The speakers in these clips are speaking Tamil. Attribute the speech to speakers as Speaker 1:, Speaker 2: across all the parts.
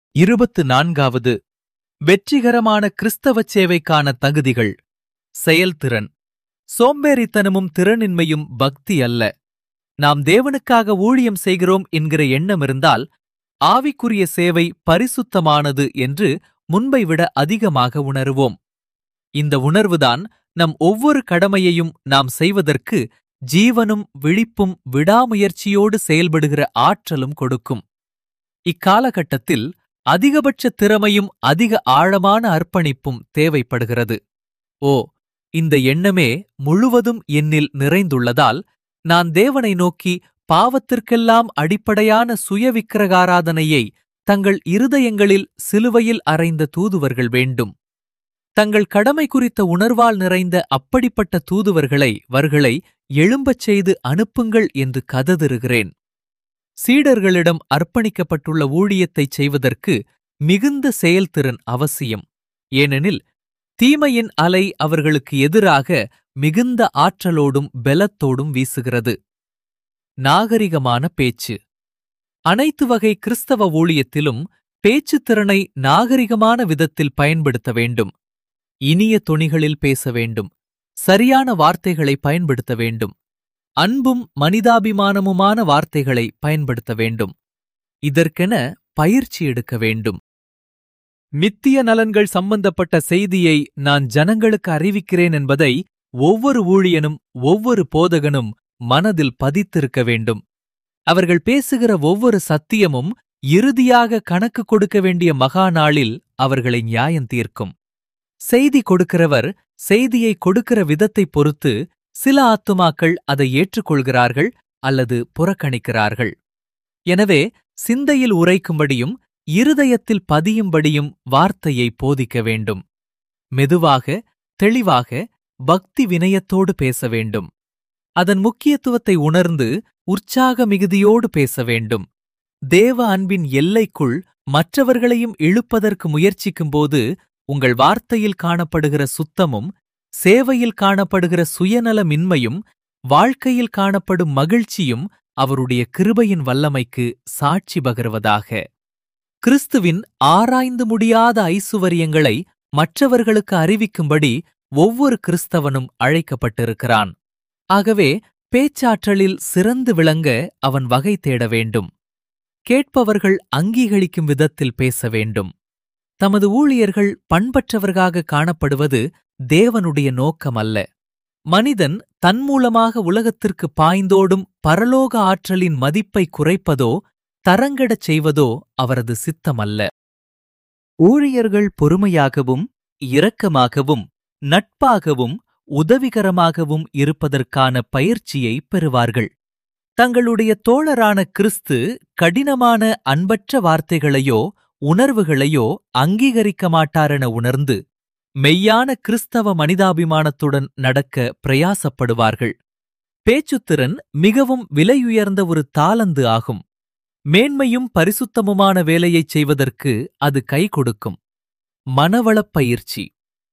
Speaker 1: இருபத்து நான்காவது வெற்றிகரமான கிறிஸ்தவச் சேவைக்கான தகுதிகள் செயல்திறன் சோம்பேறித்தனமும் திறனின்மையும் பக்தி அல்ல நாம் தேவனுக்காக ஊழியம் செய்கிறோம் என்கிற எண்ணம் இருந்தால் ஆவிக்குரிய சேவை பரிசுத்தமானது என்று முன்பை விட அதிகமாக உணருவோம் இந்த உணர்வுதான் நம் ஒவ்வொரு கடமையையும் நாம் செய்வதற்கு ஜீவனும் விழிப்பும் விடாமுயற்சியோடு செயல்படுகிற ஆற்றலும் கொடுக்கும் இக்காலகட்டத்தில் அதிகபட்ச திறமையும் அதிக ஆழமான அர்ப்பணிப்பும் தேவைப்படுகிறது ஓ இந்த எண்ணமே முழுவதும் என்னில் நிறைந்துள்ளதால் நான் தேவனை நோக்கி பாவத்திற்கெல்லாம் அடிப்படையான சுயவிக்கிரகாராதனையை தங்கள் இருதயங்களில் சிலுவையில் அறைந்த தூதுவர்கள் வேண்டும் தங்கள் கடமை குறித்த உணர்வால் நிறைந்த அப்படிப்பட்ட தூதுவர்களை வர்களை எழும்பச் செய்து அனுப்புங்கள் என்று கதறுகிறேன் சீடர்களிடம் அர்ப்பணிக்கப்பட்டுள்ள ஊழியத்தைச் செய்வதற்கு மிகுந்த செயல்திறன் அவசியம் ஏனெனில் தீமையின் அலை அவர்களுக்கு எதிராக மிகுந்த ஆற்றலோடும் பெலத்தோடும் வீசுகிறது நாகரிகமான பேச்சு அனைத்து வகை கிறிஸ்தவ ஊழியத்திலும் பேச்சுத் திறனை நாகரிகமான விதத்தில் பயன்படுத்த வேண்டும் இனிய தொனிகளில் பேச வேண்டும் சரியான வார்த்தைகளை பயன்படுத்த வேண்டும் அன்பும் மனிதாபிமானமுமான வார்த்தைகளை பயன்படுத்த வேண்டும் இதற்கென பயிற்சி எடுக்க வேண்டும் மித்திய நலன்கள் சம்பந்தப்பட்ட செய்தியை நான் ஜனங்களுக்கு அறிவிக்கிறேன் என்பதை ஒவ்வொரு ஊழியனும் ஒவ்வொரு போதகனும் மனதில் பதித்திருக்க வேண்டும் அவர்கள் பேசுகிற ஒவ்வொரு சத்தியமும் இறுதியாக கணக்கு கொடுக்க வேண்டிய மகா நாளில் அவர்களை நியாயம் தீர்க்கும் செய்தி கொடுக்கிறவர் செய்தியை கொடுக்கிற விதத்தைப் பொறுத்து சில ஆத்துமாக்கள் அதை ஏற்றுக்கொள்கிறார்கள் அல்லது புறக்கணிக்கிறார்கள் எனவே சிந்தையில் உரைக்கும்படியும் இருதயத்தில் பதியும்படியும் வார்த்தையை போதிக்க வேண்டும் மெதுவாக தெளிவாக பக்தி வினயத்தோடு பேச வேண்டும் அதன் முக்கியத்துவத்தை உணர்ந்து உற்சாக மிகுதியோடு பேச வேண்டும் தேவ அன்பின் எல்லைக்குள் மற்றவர்களையும் இழுப்பதற்கு முயற்சிக்கும்போது உங்கள் வார்த்தையில் காணப்படுகிற சுத்தமும் சேவையில் காணப்படுகிற சுயநலமின்மையும் வாழ்க்கையில் காணப்படும் மகிழ்ச்சியும் அவருடைய கிருபையின் வல்லமைக்கு சாட்சி பகருவதாக கிறிஸ்துவின் ஆராய்ந்து முடியாத ஐசுவரியங்களை மற்றவர்களுக்கு அறிவிக்கும்படி ஒவ்வொரு கிறிஸ்தவனும் அழைக்கப்பட்டிருக்கிறான் ஆகவே பேச்சாற்றலில் சிறந்து விளங்க அவன் வகை தேட வேண்டும் கேட்பவர்கள் அங்கீகரிக்கும் விதத்தில் பேச வேண்டும் தமது ஊழியர்கள் பண்பற்றவர்களாக காணப்படுவது தேவனுடைய நோக்கமல்ல மனிதன் தன் மூலமாக உலகத்திற்கு பாய்ந்தோடும் பரலோக ஆற்றலின் மதிப்பை குறைப்பதோ தரங்கடச் செய்வதோ அவரது சித்தமல்ல ஊழியர்கள் பொறுமையாகவும் இரக்கமாகவும் நட்பாகவும் உதவிகரமாகவும் இருப்பதற்கான பயிற்சியை பெறுவார்கள் தங்களுடைய தோழரான கிறிஸ்து கடினமான அன்பற்ற வார்த்தைகளையோ உணர்வுகளையோ அங்கீகரிக்க மாட்டாரென உணர்ந்து மெய்யான கிறிஸ்தவ மனிதாபிமானத்துடன் நடக்க பிரயாசப்படுவார்கள் பேச்சுத்திறன் மிகவும் விலையுயர்ந்த ஒரு தாளந்து ஆகும் மேன்மையும் பரிசுத்தமுமான வேலையைச் செய்வதற்கு அது கை கொடுக்கும் மனவளப் பயிற்சி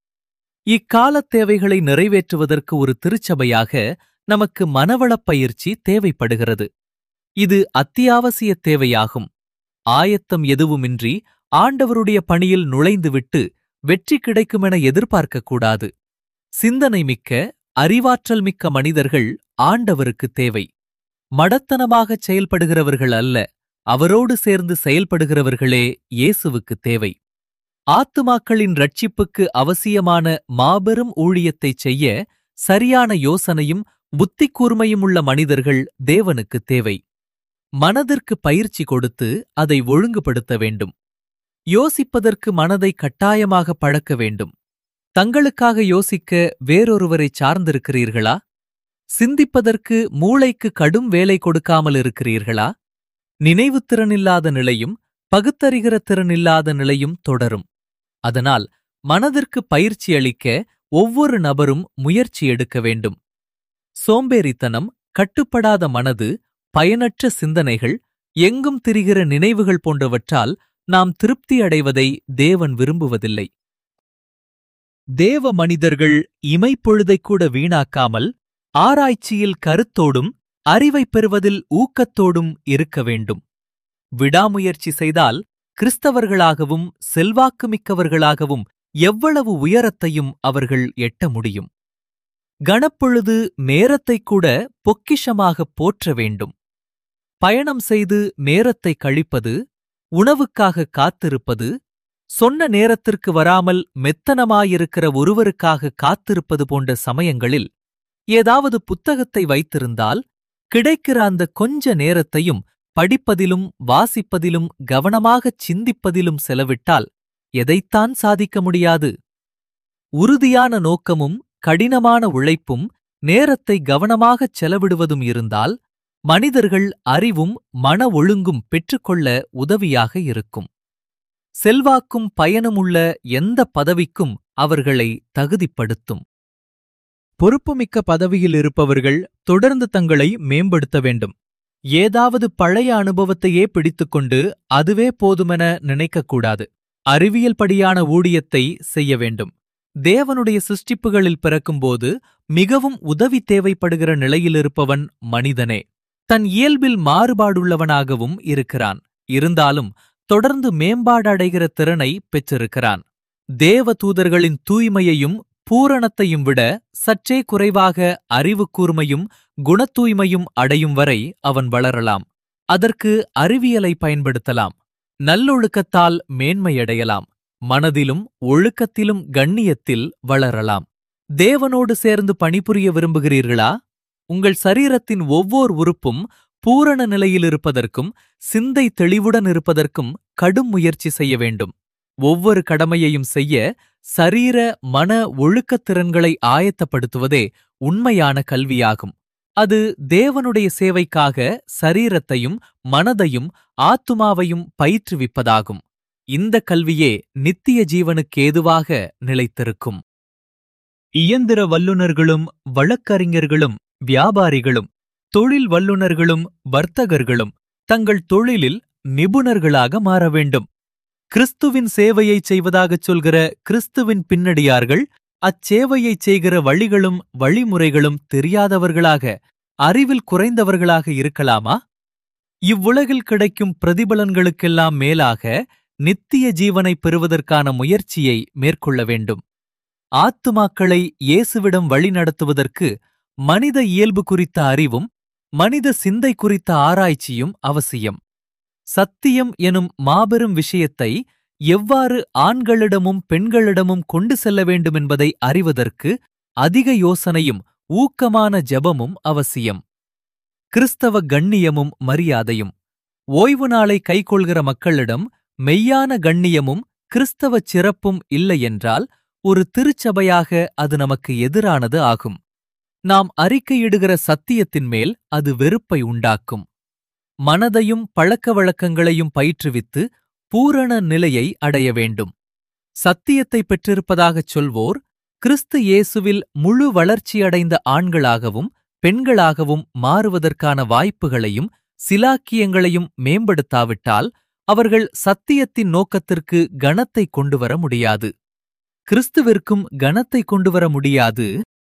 Speaker 1: இக்காலத் தேவைகளை நிறைவேற்றுவதற்கு ஒரு திருச்சபையாக நமக்கு மனவளப் பயிற்சி தேவைப்படுகிறது இது அத்தியாவசிய தேவையாகும் ஆயத்தம் எதுவுமின்றி ஆண்டவருடைய பணியில் நுழைந்துவிட்டு வெற்றி கிடைக்குமென எதிர்பார்க்கக்கூடாது சிந்தனை மிக்க அறிவாற்றல் மிக்க மனிதர்கள் ஆண்டவருக்கு தேவை மடத்தனமாகச் செயல்படுகிறவர்கள் அல்ல அவரோடு சேர்ந்து செயல்படுகிறவர்களே இயேசுவுக்கு தேவை ஆத்துமாக்களின் ரட்சிப்புக்கு அவசியமான மாபெரும் ஊழியத்தைச் செய்ய சரியான யோசனையும் புத்திக் கூர்மையும் உள்ள மனிதர்கள் தேவனுக்கு தேவை மனதிற்கு பயிற்சி கொடுத்து அதை ஒழுங்குபடுத்த வேண்டும் யோசிப்பதற்கு மனதை கட்டாயமாக பழக்க வேண்டும் தங்களுக்காக யோசிக்க வேறொருவரை சார்ந்திருக்கிறீர்களா சிந்திப்பதற்கு மூளைக்கு கடும் வேலை கொடுக்காமல் இருக்கிறீர்களா நினைவுத்திறனில்லாத நிலையும் பகுத்தறிகிற திறனில்லாத நிலையும் தொடரும் அதனால் மனதிற்கு பயிற்சி அளிக்க ஒவ்வொரு நபரும் முயற்சி எடுக்க வேண்டும் சோம்பேறித்தனம் கட்டுப்படாத மனது பயனற்ற சிந்தனைகள் எங்கும் திரிகிற நினைவுகள் போன்றவற்றால் நாம் திருப்தி அடைவதை தேவன் விரும்புவதில்லை தேவ மனிதர்கள் இமைப்பொழுதைக் கூட வீணாக்காமல் ஆராய்ச்சியில் கருத்தோடும் அறிவைப் பெறுவதில் ஊக்கத்தோடும் இருக்க வேண்டும் விடாமுயற்சி செய்தால் கிறிஸ்தவர்களாகவும் செல்வாக்குமிக்கவர்களாகவும் எவ்வளவு உயரத்தையும் அவர்கள் எட்ட முடியும் கணப்பொழுது நேரத்தைக் கூட பொக்கிஷமாகப் போற்ற வேண்டும் பயணம் செய்து நேரத்தை கழிப்பது உணவுக்காக காத்திருப்பது சொன்ன நேரத்திற்கு வராமல் மெத்தனமாயிருக்கிற ஒருவருக்காக காத்திருப்பது போன்ற சமயங்களில் ஏதாவது புத்தகத்தை வைத்திருந்தால் கிடைக்கிற அந்த கொஞ்ச நேரத்தையும் படிப்பதிலும் வாசிப்பதிலும் கவனமாகச் சிந்திப்பதிலும் செலவிட்டால் எதைத்தான் சாதிக்க முடியாது உறுதியான நோக்கமும் கடினமான உழைப்பும் நேரத்தை கவனமாகச் செலவிடுவதும் இருந்தால் மனிதர்கள் அறிவும் மன ஒழுங்கும் பெற்றுக்கொள்ள உதவியாக இருக்கும் செல்வாக்கும் பயனுமுள்ள எந்த பதவிக்கும் அவர்களை தகுதிப்படுத்தும் பொறுப்புமிக்க பதவியில் இருப்பவர்கள் தொடர்ந்து தங்களை மேம்படுத்த வேண்டும் ஏதாவது பழைய அனுபவத்தையே பிடித்துக்கொண்டு அதுவே போதுமென நினைக்கக்கூடாது அறிவியல் படியான ஊழியத்தை செய்ய வேண்டும் தேவனுடைய சிருஷ்டிப்புகளில் பிறக்கும்போது மிகவும் உதவி தேவைப்படுகிற நிலையிலிருப்பவன் மனிதனே தன் இயல்பில் மாறுபாடுள்ளவனாகவும் இருக்கிறான் இருந்தாலும் தொடர்ந்து மேம்பாடடைகிற திறனை பெற்றிருக்கிறான் தேவ தூதர்களின் தூய்மையையும் பூரணத்தையும் விட சற்றே குறைவாக அறிவு கூர்மையும் குணத்தூய்மையும் அடையும் வரை அவன் வளரலாம் அதற்கு அறிவியலை பயன்படுத்தலாம் நல்லொழுக்கத்தால் மேன்மையடையலாம் மனதிலும் ஒழுக்கத்திலும் கண்ணியத்தில் வளரலாம் தேவனோடு சேர்ந்து பணிபுரிய விரும்புகிறீர்களா உங்கள் சரீரத்தின் ஒவ்வொரு உறுப்பும் பூரண நிலையில் இருப்பதற்கும் சிந்தை தெளிவுடன் இருப்பதற்கும் கடும் முயற்சி செய்ய வேண்டும் ஒவ்வொரு கடமையையும் செய்ய சரீர மன ஒழுக்கத் திறன்களை ஆயத்தப்படுத்துவதே உண்மையான கல்வியாகும் அது தேவனுடைய சேவைக்காக சரீரத்தையும் மனதையும் ஆத்துமாவையும் பயிற்றுவிப்பதாகும் இந்த கல்வியே நித்திய ஜீவனுக்கு ஏதுவாக நிலைத்திருக்கும் இயந்திர வல்லுநர்களும் வழக்கறிஞர்களும் வியாபாரிகளும் தொழில் வல்லுநர்களும் வர்த்தகர்களும் தங்கள் தொழிலில் நிபுணர்களாக மாற வேண்டும் கிறிஸ்துவின் சேவையைச் செய்வதாகச் சொல்கிற கிறிஸ்துவின் பின்னடியார்கள் அச்சேவையைச் செய்கிற வழிகளும் வழிமுறைகளும் தெரியாதவர்களாக அறிவில் குறைந்தவர்களாக இருக்கலாமா இவ்வுலகில் கிடைக்கும் பிரதிபலன்களுக்கெல்லாம் மேலாக நித்திய ஜீவனை பெறுவதற்கான முயற்சியை மேற்கொள்ள வேண்டும் ஆத்துமாக்களை இயேசுவிடம் வழிநடத்துவதற்கு மனித இயல்பு குறித்த அறிவும் மனித சிந்தை குறித்த ஆராய்ச்சியும் அவசியம் சத்தியம் எனும் மாபெரும் விஷயத்தை எவ்வாறு ஆண்களிடமும் பெண்களிடமும் கொண்டு செல்ல வேண்டும் என்பதை அறிவதற்கு அதிக யோசனையும் ஊக்கமான ஜெபமும் அவசியம் கிறிஸ்தவ கண்ணியமும் மரியாதையும் ஓய்வு நாளை கைக்கொள்கிற மக்களிடம் மெய்யான கண்ணியமும் கிறிஸ்தவச் சிறப்பும் இல்லையென்றால் ஒரு திருச்சபையாக அது நமக்கு எதிரானது ஆகும் நாம் அறிக்கையிடுகிற சத்தியத்தின் மேல் அது வெறுப்பை உண்டாக்கும் மனதையும் பழக்க வழக்கங்களையும் பயிற்றுவித்து பூரண நிலையை அடைய வேண்டும் சத்தியத்தை பெற்றிருப்பதாகச் சொல்வோர் கிறிஸ்து இயேசுவில் முழு வளர்ச்சியடைந்த ஆண்களாகவும் பெண்களாகவும் மாறுவதற்கான வாய்ப்புகளையும் சிலாக்கியங்களையும் மேம்படுத்தாவிட்டால் அவர்கள் சத்தியத்தின் நோக்கத்திற்கு கனத்தை கொண்டுவர முடியாது கிறிஸ்துவிற்கும் கனத்தை கொண்டுவர முடியாது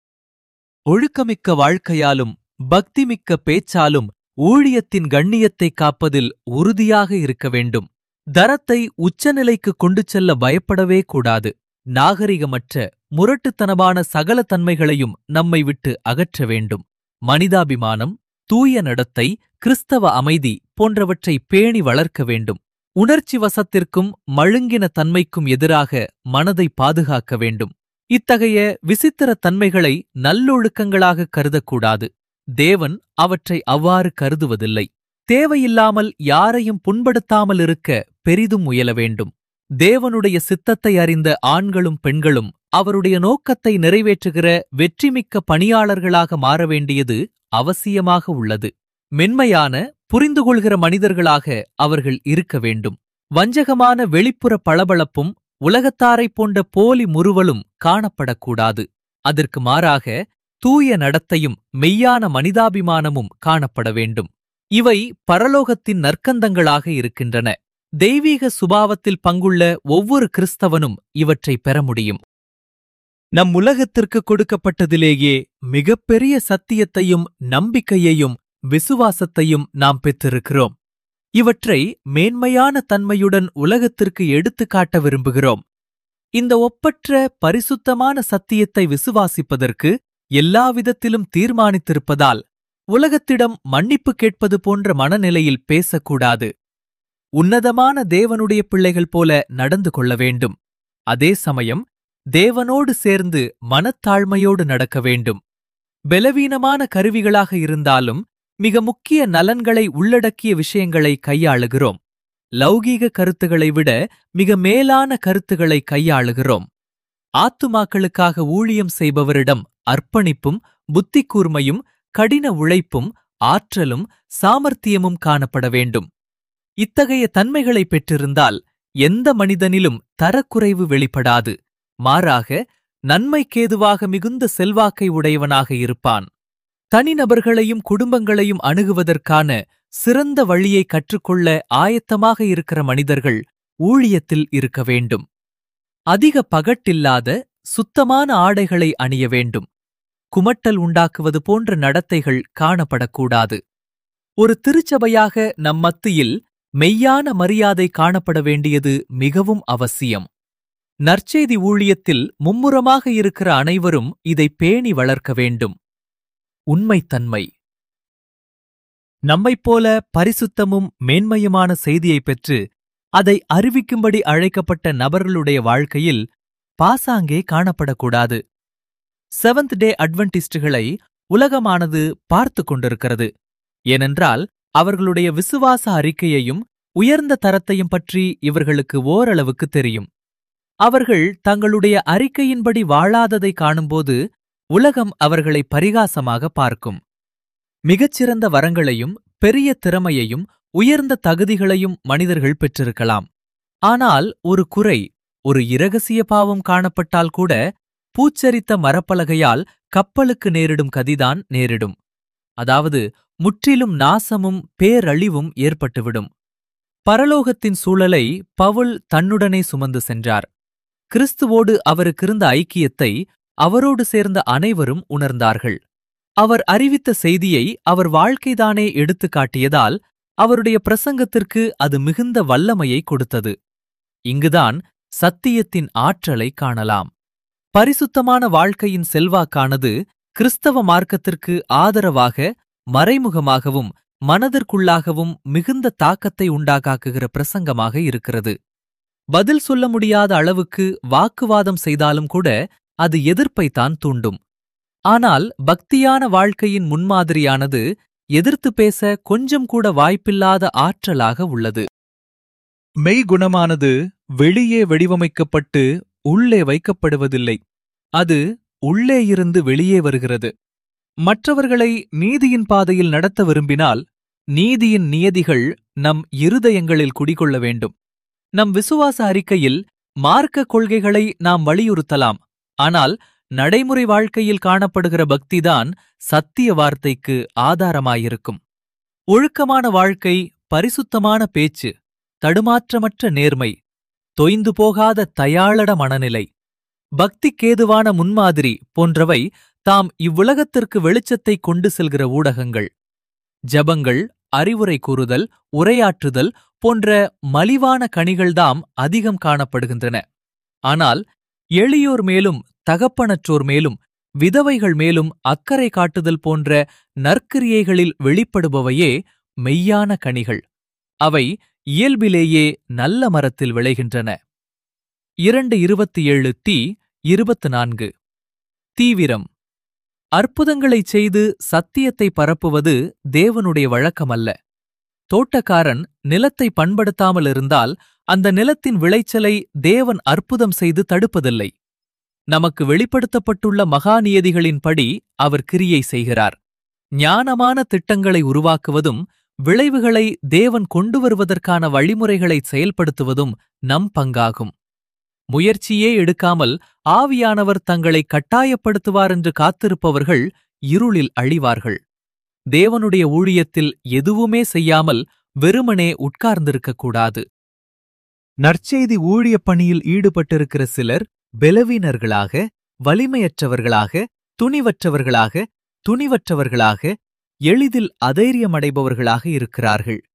Speaker 1: ஒழுக்கமிக்க வாழ்க்கையாலும் பக்திமிக்க பேச்சாலும் ஊழியத்தின் கண்ணியத்தைக் காப்பதில் உறுதியாக இருக்க வேண்டும் தரத்தை உச்சநிலைக்கு கொண்டு செல்ல பயப்படவே கூடாது நாகரிகமற்ற முரட்டுத்தனமான சகல தன்மைகளையும் நம்மை விட்டு அகற்ற வேண்டும் மனிதாபிமானம் தூய நடத்தை கிறிஸ்தவ அமைதி போன்றவற்றை பேணி வளர்க்க வேண்டும் உணர்ச்சி வசத்திற்கும் மழுங்கின தன்மைக்கும் எதிராக மனதை பாதுகாக்க வேண்டும் இத்தகைய விசித்திர தன்மைகளை நல்லொழுக்கங்களாக கருதக்கூடாது தேவன் அவற்றை அவ்வாறு கருதுவதில்லை தேவையில்லாமல் யாரையும் புண்படுத்தாமல் இருக்க பெரிதும் முயல வேண்டும் தேவனுடைய சித்தத்தை அறிந்த ஆண்களும் பெண்களும் அவருடைய நோக்கத்தை நிறைவேற்றுகிற வெற்றிமிக்க பணியாளர்களாக மாற வேண்டியது அவசியமாக உள்ளது மென்மையான புரிந்துகொள்கிற மனிதர்களாக அவர்கள் இருக்க வேண்டும் வஞ்சகமான வெளிப்புற பளபளப்பும் உலகத்தாரைப் போன்ற போலி முறுவலும் காணப்படக்கூடாது அதற்கு மாறாக தூய நடத்தையும் மெய்யான மனிதாபிமானமும் காணப்பட வேண்டும் இவை பரலோகத்தின் நற்கந்தங்களாக இருக்கின்றன தெய்வீக சுபாவத்தில் பங்குள்ள ஒவ்வொரு கிறிஸ்தவனும் இவற்றை பெற முடியும் நம் உலகத்திற்கு கொடுக்கப்பட்டதிலேயே மிகப்பெரிய சத்தியத்தையும் நம்பிக்கையையும் விசுவாசத்தையும் நாம் பெற்றிருக்கிறோம் இவற்றை மேன்மையான தன்மையுடன் உலகத்திற்கு எடுத்துக்காட்ட விரும்புகிறோம் இந்த ஒப்பற்ற பரிசுத்தமான சத்தியத்தை விசுவாசிப்பதற்கு எல்லாவிதத்திலும் தீர்மானித்திருப்பதால் உலகத்திடம் மன்னிப்பு கேட்பது போன்ற மனநிலையில் பேசக்கூடாது உன்னதமான தேவனுடைய பிள்ளைகள் போல நடந்து கொள்ள வேண்டும் அதே சமயம் தேவனோடு சேர்ந்து மனத்தாழ்மையோடு நடக்க வேண்டும் பலவீனமான கருவிகளாக இருந்தாலும் மிக முக்கிய நலன்களை உள்ளடக்கிய விஷயங்களை கையாளுகிறோம் லௌகீக கருத்துகளை விட மிக மேலான கருத்துகளை கையாளுகிறோம் ஆத்துமாக்களுக்காக ஊழியம் செய்பவரிடம் அர்ப்பணிப்பும் புத்தி கூர்மையும் கடின உழைப்பும் ஆற்றலும் சாமர்த்தியமும் காணப்பட வேண்டும் இத்தகைய தன்மைகளை பெற்றிருந்தால் எந்த மனிதனிலும் தரக்குறைவு வெளிப்படாது மாறாக நன்மைக்கேதுவாக மிகுந்த செல்வாக்கை உடையவனாக இருப்பான் தனிநபர்களையும் குடும்பங்களையும் அணுகுவதற்கான சிறந்த வழியை கற்றுக்கொள்ள ஆயத்தமாக இருக்கிற மனிதர்கள் ஊழியத்தில் இருக்க வேண்டும் அதிக பகட்டில்லாத சுத்தமான ஆடைகளை அணிய வேண்டும் குமட்டல் உண்டாக்குவது போன்ற நடத்தைகள் காணப்படக்கூடாது ஒரு திருச்சபையாக நம் மத்தியில் மெய்யான மரியாதை காணப்பட வேண்டியது மிகவும் அவசியம் நற்செய்தி ஊழியத்தில் மும்முரமாக இருக்கிற அனைவரும் இதை பேணி வளர்க்க வேண்டும் உண்மைத்தன்மை நம்மைப் போல பரிசுத்தமும் மேன்மையுமான செய்தியைப் பெற்று அதை அறிவிக்கும்படி அழைக்கப்பட்ட நபர்களுடைய வாழ்க்கையில் பாசாங்கே காணப்படக்கூடாது செவன்த் டே அட்வென்டிஸ்டுகளை உலகமானது பார்த்து கொண்டிருக்கிறது ஏனென்றால் அவர்களுடைய விசுவாச அறிக்கையையும் உயர்ந்த தரத்தையும் பற்றி இவர்களுக்கு ஓரளவுக்கு தெரியும் அவர்கள் தங்களுடைய அறிக்கையின்படி வாழாததை காணும்போது உலகம் அவர்களை பரிகாசமாக பார்க்கும் மிகச்சிறந்த வரங்களையும் பெரிய திறமையையும் உயர்ந்த தகுதிகளையும் மனிதர்கள் பெற்றிருக்கலாம் ஆனால் ஒரு குறை ஒரு இரகசிய பாவம் காணப்பட்டால் கூட பூச்சரித்த மரப்பலகையால் கப்பலுக்கு நேரிடும் கதிதான் நேரிடும் அதாவது முற்றிலும் நாசமும் பேரழிவும் ஏற்பட்டுவிடும் பரலோகத்தின் சூழலை பவுல் தன்னுடனே சுமந்து சென்றார் கிறிஸ்துவோடு அவருக்கிருந்த ஐக்கியத்தை அவரோடு சேர்ந்த அனைவரும் உணர்ந்தார்கள் அவர் அறிவித்த செய்தியை அவர் வாழ்க்கைதானே எடுத்துக் காட்டியதால் அவருடைய பிரசங்கத்திற்கு அது மிகுந்த வல்லமையை கொடுத்தது இங்குதான் சத்தியத்தின் ஆற்றலை காணலாம் பரிசுத்தமான வாழ்க்கையின் செல்வாக்கானது கிறிஸ்தவ மார்க்கத்திற்கு ஆதரவாக மறைமுகமாகவும் மனதிற்குள்ளாகவும் மிகுந்த தாக்கத்தை உண்டாக்காக்குகிற பிரசங்கமாக இருக்கிறது பதில் சொல்ல முடியாத அளவுக்கு வாக்குவாதம் செய்தாலும் கூட அது எதிர்ப்பைத்தான் தூண்டும் ஆனால் பக்தியான வாழ்க்கையின் முன்மாதிரியானது எதிர்த்து பேச கொஞ்சம் கூட வாய்ப்பில்லாத ஆற்றலாக உள்ளது மெய்குணமானது வெளியே வடிவமைக்கப்பட்டு உள்ளே வைக்கப்படுவதில்லை அது உள்ளே இருந்து வெளியே வருகிறது மற்றவர்களை நீதியின் பாதையில் நடத்த விரும்பினால் நீதியின் நியதிகள் நம் இருதயங்களில் குடிகொள்ள வேண்டும் நம் விசுவாச அறிக்கையில் மார்க்க கொள்கைகளை நாம் வலியுறுத்தலாம் ஆனால் நடைமுறை வாழ்க்கையில் காணப்படுகிற பக்திதான் சத்திய வார்த்தைக்கு ஆதாரமாயிருக்கும் ஒழுக்கமான வாழ்க்கை பரிசுத்தமான பேச்சு தடுமாற்றமற்ற நேர்மை தொய்ந்து போகாத தயாளட மனநிலை பக்திக்கேதுவான முன்மாதிரி போன்றவை தாம் இவ்வுலகத்திற்கு வெளிச்சத்தை கொண்டு செல்கிற ஊடகங்கள் ஜபங்கள் அறிவுரை கூறுதல் உரையாற்றுதல் போன்ற மலிவான கனிகள்தாம் அதிகம் காணப்படுகின்றன ஆனால் எளியோர் மேலும் தகப்பனற்றோர் மேலும் விதவைகள் மேலும் அக்கறை காட்டுதல் போன்ற நற்கிரியைகளில் வெளிப்படுபவையே மெய்யான கனிகள் அவை இயல்பிலேயே நல்ல மரத்தில் விளைகின்றன இரண்டு இருபத்தி ஏழு தி இருபத்து நான்கு தீவிரம் அற்புதங்களைச் செய்து சத்தியத்தை பரப்புவது தேவனுடைய வழக்கமல்ல தோட்டக்காரன் நிலத்தை பண்படுத்தாமல் இருந்தால் அந்த நிலத்தின் விளைச்சலை தேவன் அற்புதம் செய்து தடுப்பதில்லை நமக்கு வெளிப்படுத்தப்பட்டுள்ள மகாநியதிகளின்படி அவர் கிரியை செய்கிறார் ஞானமான திட்டங்களை உருவாக்குவதும் விளைவுகளை தேவன் கொண்டு வருவதற்கான வழிமுறைகளை செயல்படுத்துவதும் நம் பங்காகும் முயற்சியே எடுக்காமல் ஆவியானவர் தங்களை கட்டாயப்படுத்துவார் என்று காத்திருப்பவர்கள் இருளில் அழிவார்கள் தேவனுடைய ஊழியத்தில் எதுவுமே செய்யாமல் வெறுமனே உட்கார்ந்திருக்கக்கூடாது நற்செய்தி ஊழியப் பணியில் ஈடுபட்டிருக்கிற சிலர் பலவீனர்களாக வலிமையற்றவர்களாக துணிவற்றவர்களாக துணிவற்றவர்களாக எளிதில் அதைரியமடைபவர்களாக இருக்கிறார்கள்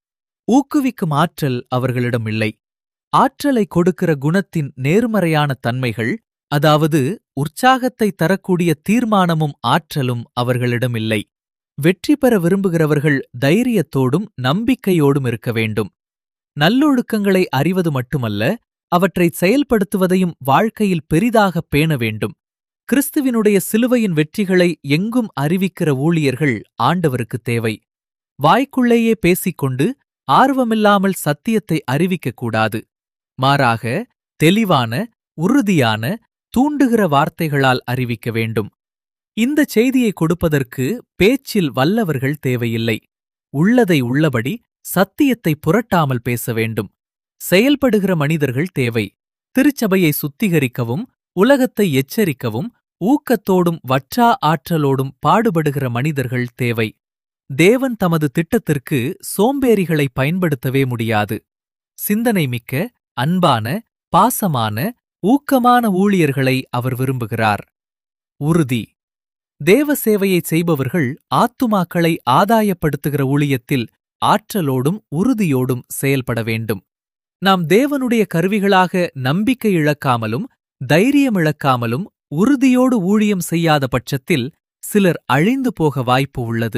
Speaker 1: ஊக்குவிக்கும் ஆற்றல் அவர்களிடம் இல்லை ஆற்றலை கொடுக்கிற குணத்தின் நேர்மறையான தன்மைகள் அதாவது உற்சாகத்தை தரக்கூடிய தீர்மானமும் ஆற்றலும் அவர்களிடம் இல்லை வெற்றி பெற விரும்புகிறவர்கள் தைரியத்தோடும் நம்பிக்கையோடும் இருக்க வேண்டும் நல்லொழுக்கங்களை அறிவது மட்டுமல்ல அவற்றை செயல்படுத்துவதையும் வாழ்க்கையில் பெரிதாக பேண வேண்டும் கிறிஸ்துவினுடைய சிலுவையின் வெற்றிகளை எங்கும் அறிவிக்கிற ஊழியர்கள் ஆண்டவருக்கு தேவை வாய்க்குள்ளேயே பேசிக்கொண்டு ஆர்வமில்லாமல் சத்தியத்தை அறிவிக்கக்கூடாது மாறாக தெளிவான உறுதியான தூண்டுகிற வார்த்தைகளால் அறிவிக்க வேண்டும் இந்த செய்தியை கொடுப்பதற்கு பேச்சில் வல்லவர்கள் தேவையில்லை உள்ளதை உள்ளபடி சத்தியத்தை புரட்டாமல் பேச வேண்டும் செயல்படுகிற மனிதர்கள் தேவை திருச்சபையை சுத்திகரிக்கவும் உலகத்தை எச்சரிக்கவும் ஊக்கத்தோடும் வற்றா ஆற்றலோடும் பாடுபடுகிற மனிதர்கள் தேவை தேவன் தமது திட்டத்திற்கு சோம்பேறிகளை பயன்படுத்தவே முடியாது சிந்தனை மிக்க அன்பான பாசமான ஊக்கமான ஊழியர்களை அவர் விரும்புகிறார் உறுதி தேவ சேவையை செய்பவர்கள் ஆத்துமாக்களை ஆதாயப்படுத்துகிற ஊழியத்தில் ஆற்றலோடும் உறுதியோடும் செயல்பட வேண்டும் நாம் தேவனுடைய கருவிகளாக நம்பிக்கை இழக்காமலும் தைரியம் இழக்காமலும் உறுதியோடு ஊழியம் செய்யாத பட்சத்தில் சிலர் அழிந்து போக வாய்ப்பு உள்ளது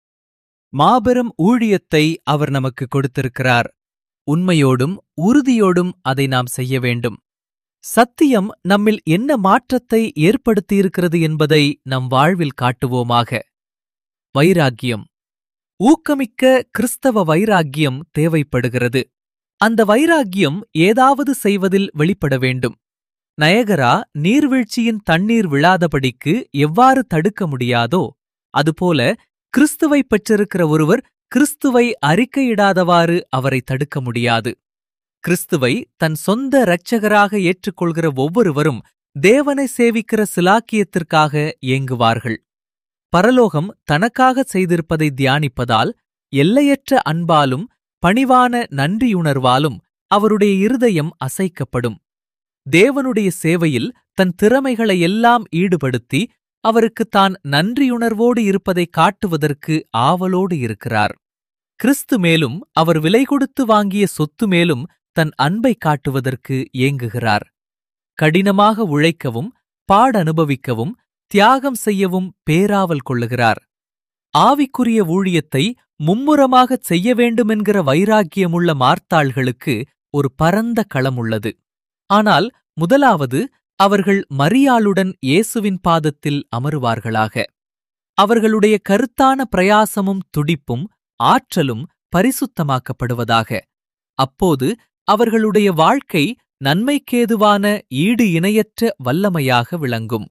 Speaker 1: மாபெரும் ஊழியத்தை அவர் நமக்கு கொடுத்திருக்கிறார் உண்மையோடும் உறுதியோடும் அதை நாம் செய்ய வேண்டும் சத்தியம் நம்மில் என்ன மாற்றத்தை ஏற்படுத்தியிருக்கிறது என்பதை நம் வாழ்வில் காட்டுவோமாக வைராக்கியம் ஊக்கமிக்க கிறிஸ்தவ வைராக்கியம் தேவைப்படுகிறது அந்த வைராக்கியம் ஏதாவது செய்வதில் வெளிப்பட வேண்டும் நயகரா நீர்வீழ்ச்சியின் தண்ணீர் விழாதபடிக்கு எவ்வாறு தடுக்க முடியாதோ அதுபோல கிறிஸ்துவை பெற்றிருக்கிற ஒருவர் கிறிஸ்துவை அறிக்கையிடாதவாறு அவரை தடுக்க முடியாது கிறிஸ்துவை தன் சொந்த இரட்சகராக ஏற்றுக்கொள்கிற ஒவ்வொருவரும் தேவனை சேவிக்கிற சிலாக்கியத்திற்காக ஏங்குவார்கள் பரலோகம் தனக்காக செய்திருப்பதை தியானிப்பதால் எல்லையற்ற அன்பாலும் பணிவான நன்றியுணர்வாலும் அவருடைய இருதயம் அசைக்கப்படும் தேவனுடைய சேவையில் தன் திறமைகளை எல்லாம் ஈடுபடுத்தி அவருக்கு தான் நன்றியுணர்வோடு இருப்பதை காட்டுவதற்கு ஆவலோடு இருக்கிறார் கிறிஸ்து மேலும் அவர் விலை கொடுத்து வாங்கிய சொத்து மேலும் தன் அன்பை காட்டுவதற்கு ஏங்குகிறார் கடினமாக உழைக்கவும் பாடனுபவிக்கவும் தியாகம் செய்யவும் பேராவல் கொள்ளுகிறார் ஆவிக்குரிய ஊழியத்தை மும்முரமாகச் செய்ய வேண்டுமென்கிற வைராக்கியமுள்ள மார்த்தாள்களுக்கு ஒரு பரந்த களம் உள்ளது ஆனால் முதலாவது அவர்கள் மரியாளுடன் இயேசுவின் பாதத்தில் அமருவார்களாக அவர்களுடைய கருத்தான பிரயாசமும் துடிப்பும் ஆற்றலும் பரிசுத்தமாக்கப்படுவதாக அப்போது அவர்களுடைய வாழ்க்கை நன்மைக்கேதுவான ஈடு இணையற்ற வல்லமையாக விளங்கும்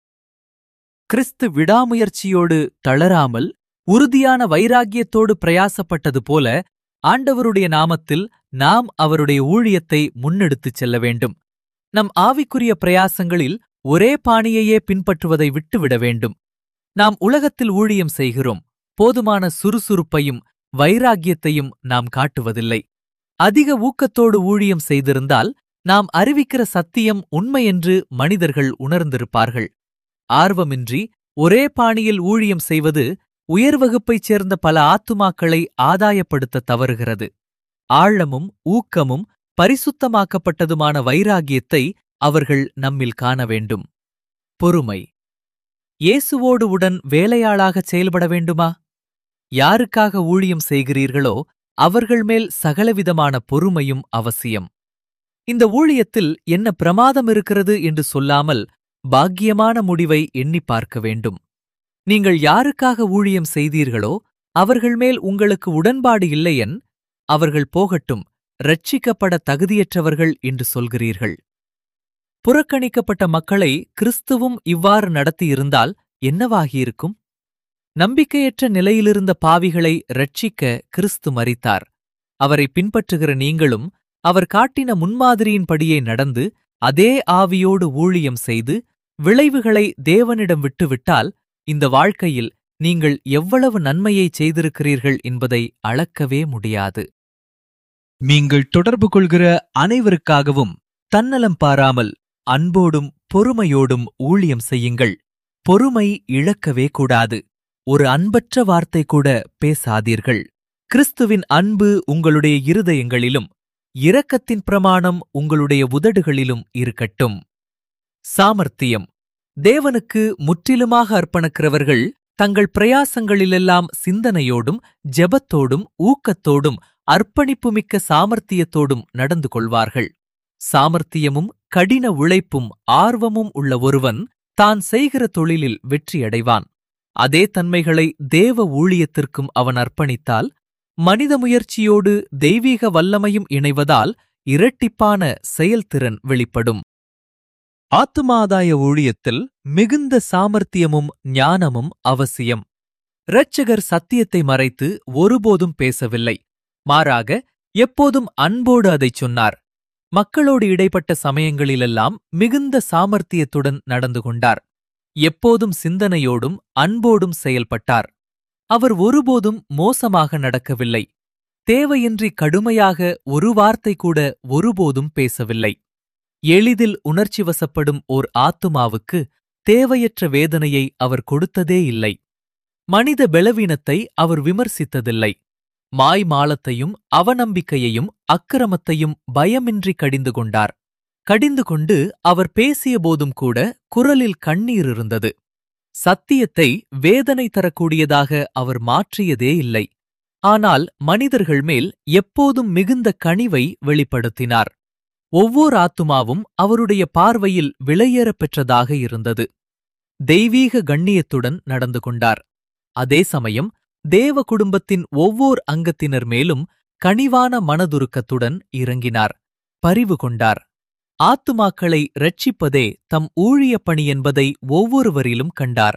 Speaker 1: கிறிஸ்து விடாமுயற்சியோடு தளராமல் உறுதியான வைராக்கியத்தோடு பிரயாசப்பட்டது போல ஆண்டவருடைய நாமத்தில் நாம் அவருடைய ஊழியத்தை முன்னெடுத்துச் செல்ல வேண்டும் நம் ஆவிக்குரிய பிரயாசங்களில் ஒரே பாணியையே பின்பற்றுவதை விட்டுவிட வேண்டும் நாம் உலகத்தில் ஊழியம் செய்கிறோம் போதுமான சுறுசுறுப்பையும் வைராக்கியத்தையும் நாம் காட்டுவதில்லை அதிக ஊக்கத்தோடு ஊழியம் செய்திருந்தால் நாம் அறிவிக்கிற சத்தியம் உண்மையென்று மனிதர்கள் உணர்ந்திருப்பார்கள் ஆர்வமின்றி ஒரே பாணியில் ஊழியம் செய்வது உயர் வகுப்பைச் சேர்ந்த பல ஆத்துமாக்களை ஆதாயப்படுத்த தவறுகிறது ஆழமும் ஊக்கமும் பரிசுத்தமாக்கப்பட்டதுமான வைராகியத்தை அவர்கள் நம்மில் காண வேண்டும் பொறுமை இயேசுவோடு உடன் வேலையாளாகச் செயல்பட வேண்டுமா யாருக்காக ஊழியம் செய்கிறீர்களோ அவர்கள் மேல் சகலவிதமான பொறுமையும் அவசியம் இந்த ஊழியத்தில் என்ன பிரமாதம் இருக்கிறது என்று சொல்லாமல் பாக்கியமான முடிவை எண்ணிப் பார்க்க வேண்டும் நீங்கள் யாருக்காக ஊழியம் செய்தீர்களோ அவர்கள் மேல் உங்களுக்கு உடன்பாடு இல்லையென் அவர்கள் போகட்டும் ரட்சிக்கப்பட தகுதியற்றவர்கள் என்று சொல்கிறீர்கள் புறக்கணிக்கப்பட்ட மக்களை கிறிஸ்துவும் இவ்வாறு நடத்தியிருந்தால் என்னவாகியிருக்கும் நம்பிக்கையற்ற நிலையிலிருந்த பாவிகளை ரட்சிக்க கிறிஸ்து மரித்தார் அவரை பின்பற்றுகிற நீங்களும் அவர் காட்டின முன்மாதிரியின்படியே நடந்து அதே ஆவியோடு ஊழியம் செய்து விளைவுகளை தேவனிடம் விட்டுவிட்டால் இந்த வாழ்க்கையில் நீங்கள் எவ்வளவு நன்மையை செய்திருக்கிறீர்கள் என்பதை அளக்கவே முடியாது நீங்கள் தொடர்பு கொள்கிற அனைவருக்காகவும் தன்னலம் பாராமல் அன்போடும் பொறுமையோடும் ஊழியம் செய்யுங்கள் பொறுமை இழக்கவே கூடாது ஒரு அன்பற்ற வார்த்தை கூட பேசாதீர்கள் கிறிஸ்துவின் அன்பு உங்களுடைய இருதயங்களிலும் இரக்கத்தின் பிரமாணம் உங்களுடைய உதடுகளிலும் இருக்கட்டும் சாமர்த்தியம் தேவனுக்கு முற்றிலுமாக அர்ப்பணிக்கிறவர்கள் தங்கள் பிரயாசங்களிலெல்லாம் சிந்தனையோடும் ஜெபத்தோடும் ஊக்கத்தோடும் அர்ப்பணிப்புமிக்க சாமர்த்தியத்தோடும் நடந்து கொள்வார்கள் சாமர்த்தியமும் கடின உழைப்பும் ஆர்வமும் உள்ள ஒருவன் தான் செய்கிற தொழிலில் வெற்றியடைவான் அதே தன்மைகளை தேவ ஊழியத்திற்கும் அவன் அர்ப்பணித்தால் மனித முயற்சியோடு தெய்வீக வல்லமையும் இணைவதால் இரட்டிப்பான செயல்திறன் வெளிப்படும் ஆத்துமாதாய ஊழியத்தில் மிகுந்த சாமர்த்தியமும் ஞானமும் அவசியம் இரட்சகர் சத்தியத்தை மறைத்து ஒருபோதும் பேசவில்லை மாறாக எப்போதும் அன்போடு அதைச் சொன்னார் மக்களோடு இடைப்பட்ட சமயங்களிலெல்லாம் மிகுந்த சாமர்த்தியத்துடன் நடந்து கொண்டார் எப்போதும் சிந்தனையோடும் அன்போடும் செயல்பட்டார் அவர் ஒருபோதும் மோசமாக நடக்கவில்லை தேவையின்றி கடுமையாக ஒரு வார்த்தை கூட ஒருபோதும் பேசவில்லை எளிதில் உணர்ச்சி வசப்படும் ஓர் ஆத்துமாவுக்கு தேவையற்ற வேதனையை அவர் கொடுத்ததே இல்லை மனித பலவீனத்தை அவர் விமர்சித்ததில்லை மாய்மாலத்தையும் அவநம்பிக்கையையும் அக்கிரமத்தையும் பயமின்றி கடிந்து கொண்டார் கடிந்து கொண்டு அவர் பேசிய போதும் கூட குரலில் கண்ணீர் இருந்தது சத்தியத்தை வேதனை தரக்கூடியதாக அவர் மாற்றியதே இல்லை ஆனால் மனிதர்கள் மேல் எப்போதும் மிகுந்த கனிவை வெளிப்படுத்தினார் ஒவ்வொரு ஆத்துமாவும் அவருடைய பார்வையில் விலையேறப் பெற்றதாக இருந்தது தெய்வீக கண்ணியத்துடன் நடந்து கொண்டார் அதே சமயம் தேவ குடும்பத்தின் ஒவ்வொர் அங்கத்தினர் மேலும் கனிவான மனதுருக்கத்துடன் இறங்கினார் பரிவு கொண்டார் ஆத்துமாக்களை ரட்சிப்பதே தம் ஊழிய பணி என்பதை ஒவ்வொருவரிலும் கண்டார்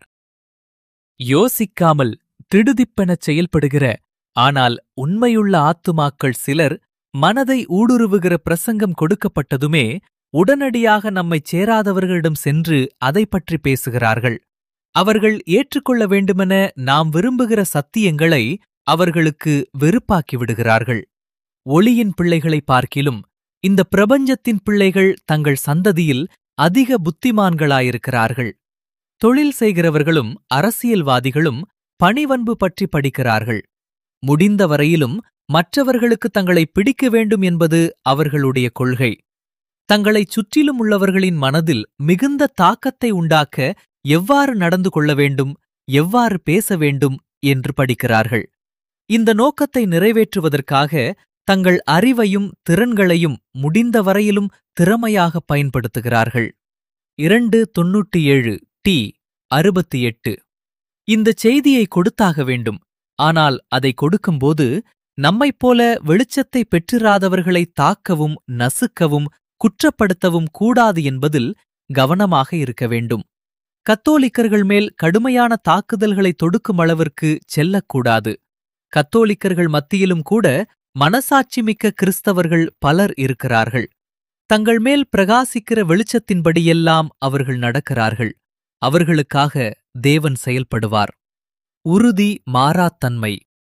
Speaker 1: யோசிக்காமல் திடுதிப்பெனச் செயல்படுகிற ஆனால் உண்மையுள்ள ஆத்துமாக்கள் சிலர் மனதை ஊடுருவுகிற பிரசங்கம் கொடுக்கப்பட்டதுமே உடனடியாக நம்மைச் சேராதவர்களிடம் சென்று அதை பற்றி பேசுகிறார்கள் அவர்கள் ஏற்றுக்கொள்ள வேண்டுமென நாம் விரும்புகிற சத்தியங்களை அவர்களுக்கு வெறுப்பாக்கி விடுகிறார்கள் ஒளியின் பிள்ளைகளை பார்க்கிலும் இந்த பிரபஞ்சத்தின் பிள்ளைகள் தங்கள் சந்ததியில் அதிக புத்திமான்களாயிருக்கிறார்கள் தொழில் செய்கிறவர்களும் அரசியல்வாதிகளும் பணிவன்பு பற்றி படிக்கிறார்கள் முடிந்த வரையிலும் மற்றவர்களுக்கு தங்களை பிடிக்க வேண்டும் என்பது அவர்களுடைய கொள்கை தங்களைச் சுற்றிலும் உள்ளவர்களின் மனதில் மிகுந்த தாக்கத்தை உண்டாக்க எவ்வாறு நடந்து கொள்ள வேண்டும் எவ்வாறு பேச வேண்டும் என்று படிக்கிறார்கள் இந்த நோக்கத்தை நிறைவேற்றுவதற்காக தங்கள் அறிவையும் திறன்களையும் முடிந்த வரையிலும் திறமையாக பயன்படுத்துகிறார்கள் இரண்டு தொன்னூற்றி ஏழு டி அறுபத்தி எட்டு இந்த செய்தியை கொடுத்தாக வேண்டும் ஆனால் அதை கொடுக்கும்போது நம்மைப் போல வெளிச்சத்தை பெற்றிராதவர்களை தாக்கவும் நசுக்கவும் குற்றப்படுத்தவும் கூடாது என்பதில் கவனமாக இருக்க வேண்டும் கத்தோலிக்கர்கள் மேல் கடுமையான தாக்குதல்களை தொடுக்கும் அளவிற்கு செல்லக்கூடாது கத்தோலிக்கர்கள் மத்தியிலும் கூட மனசாட்சிமிக்க கிறிஸ்தவர்கள் பலர் இருக்கிறார்கள் தங்கள் மேல் பிரகாசிக்கிற வெளிச்சத்தின்படியெல்லாம் அவர்கள் நடக்கிறார்கள் அவர்களுக்காக தேவன் செயல்படுவார் உறுதி மாறாத்தன்மை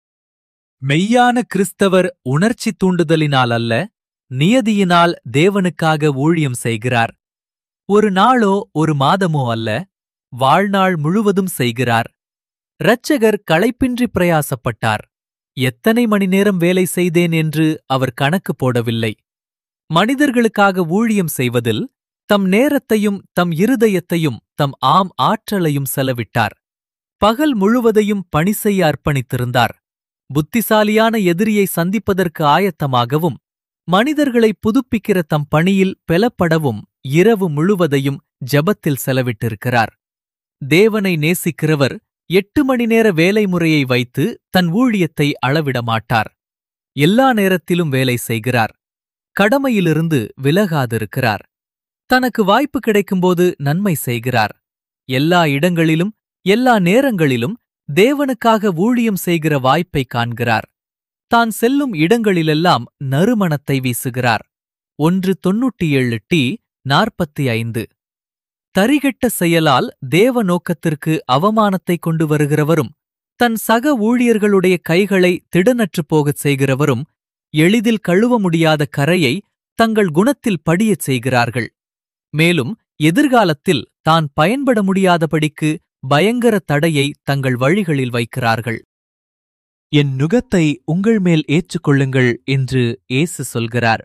Speaker 1: மெய்யான கிறிஸ்தவர் உணர்ச்சி தூண்டுதலினால் அல்ல நியதியினால் தேவனுக்காக ஊழியம் செய்கிறார் ஒரு நாளோ ஒரு மாதமோ அல்ல வாழ்நாள் முழுவதும் செய்கிறார் இரட்சகர் களைப்பின்றி பிரயாசப்பட்டார் எத்தனை மணி நேரம் வேலை செய்தேன் என்று அவர் கணக்கு போடவில்லை மனிதர்களுக்காக ஊழியம் செய்வதில் தம் நேரத்தையும் தம் இருதயத்தையும் தம் ஆம் ஆற்றலையும் செலவிட்டார் பகல் முழுவதையும் பணி செய்ய அர்ப்பணித்திருந்தார் புத்திசாலியான எதிரியை சந்திப்பதற்கு ஆயத்தமாகவும் மனிதர்களை புதுப்பிக்கிற தம் பணியில் பெலப்படவும் இரவு முழுவதையும் ஜபத்தில் செலவிட்டிருக்கிறார் தேவனை நேசிக்கிறவர் எட்டு மணி நேர வேலை முறையை வைத்து தன் ஊழியத்தை அளவிட மாட்டார் எல்லா நேரத்திலும் வேலை செய்கிறார் கடமையிலிருந்து விலகாதிருக்கிறார் தனக்கு வாய்ப்பு கிடைக்கும்போது நன்மை செய்கிறார் எல்லா இடங்களிலும் எல்லா நேரங்களிலும் தேவனுக்காக ஊழியம் செய்கிற வாய்ப்பை காண்கிறார் தான் செல்லும் இடங்களிலெல்லாம் நறுமணத்தை வீசுகிறார் ஒன்று தொன்னூற்றி ஏழு டி நாற்பத்தி ஐந்து தரிகெட்ட செயலால் தேவ நோக்கத்திற்கு அவமானத்தை கொண்டு வருகிறவரும் தன் சக ஊழியர்களுடைய கைகளை திடனற்றுப் போகச் செய்கிறவரும் எளிதில் கழுவ முடியாத கரையை தங்கள் குணத்தில் படியச் செய்கிறார்கள் மேலும் எதிர்காலத்தில் தான் பயன்பட முடியாதபடிக்கு பயங்கர தடையை தங்கள் வழிகளில் வைக்கிறார்கள் என் நுகத்தை உங்கள் மேல் ஏற்றுக்கொள்ளுங்கள் என்று இயேசு சொல்கிறார்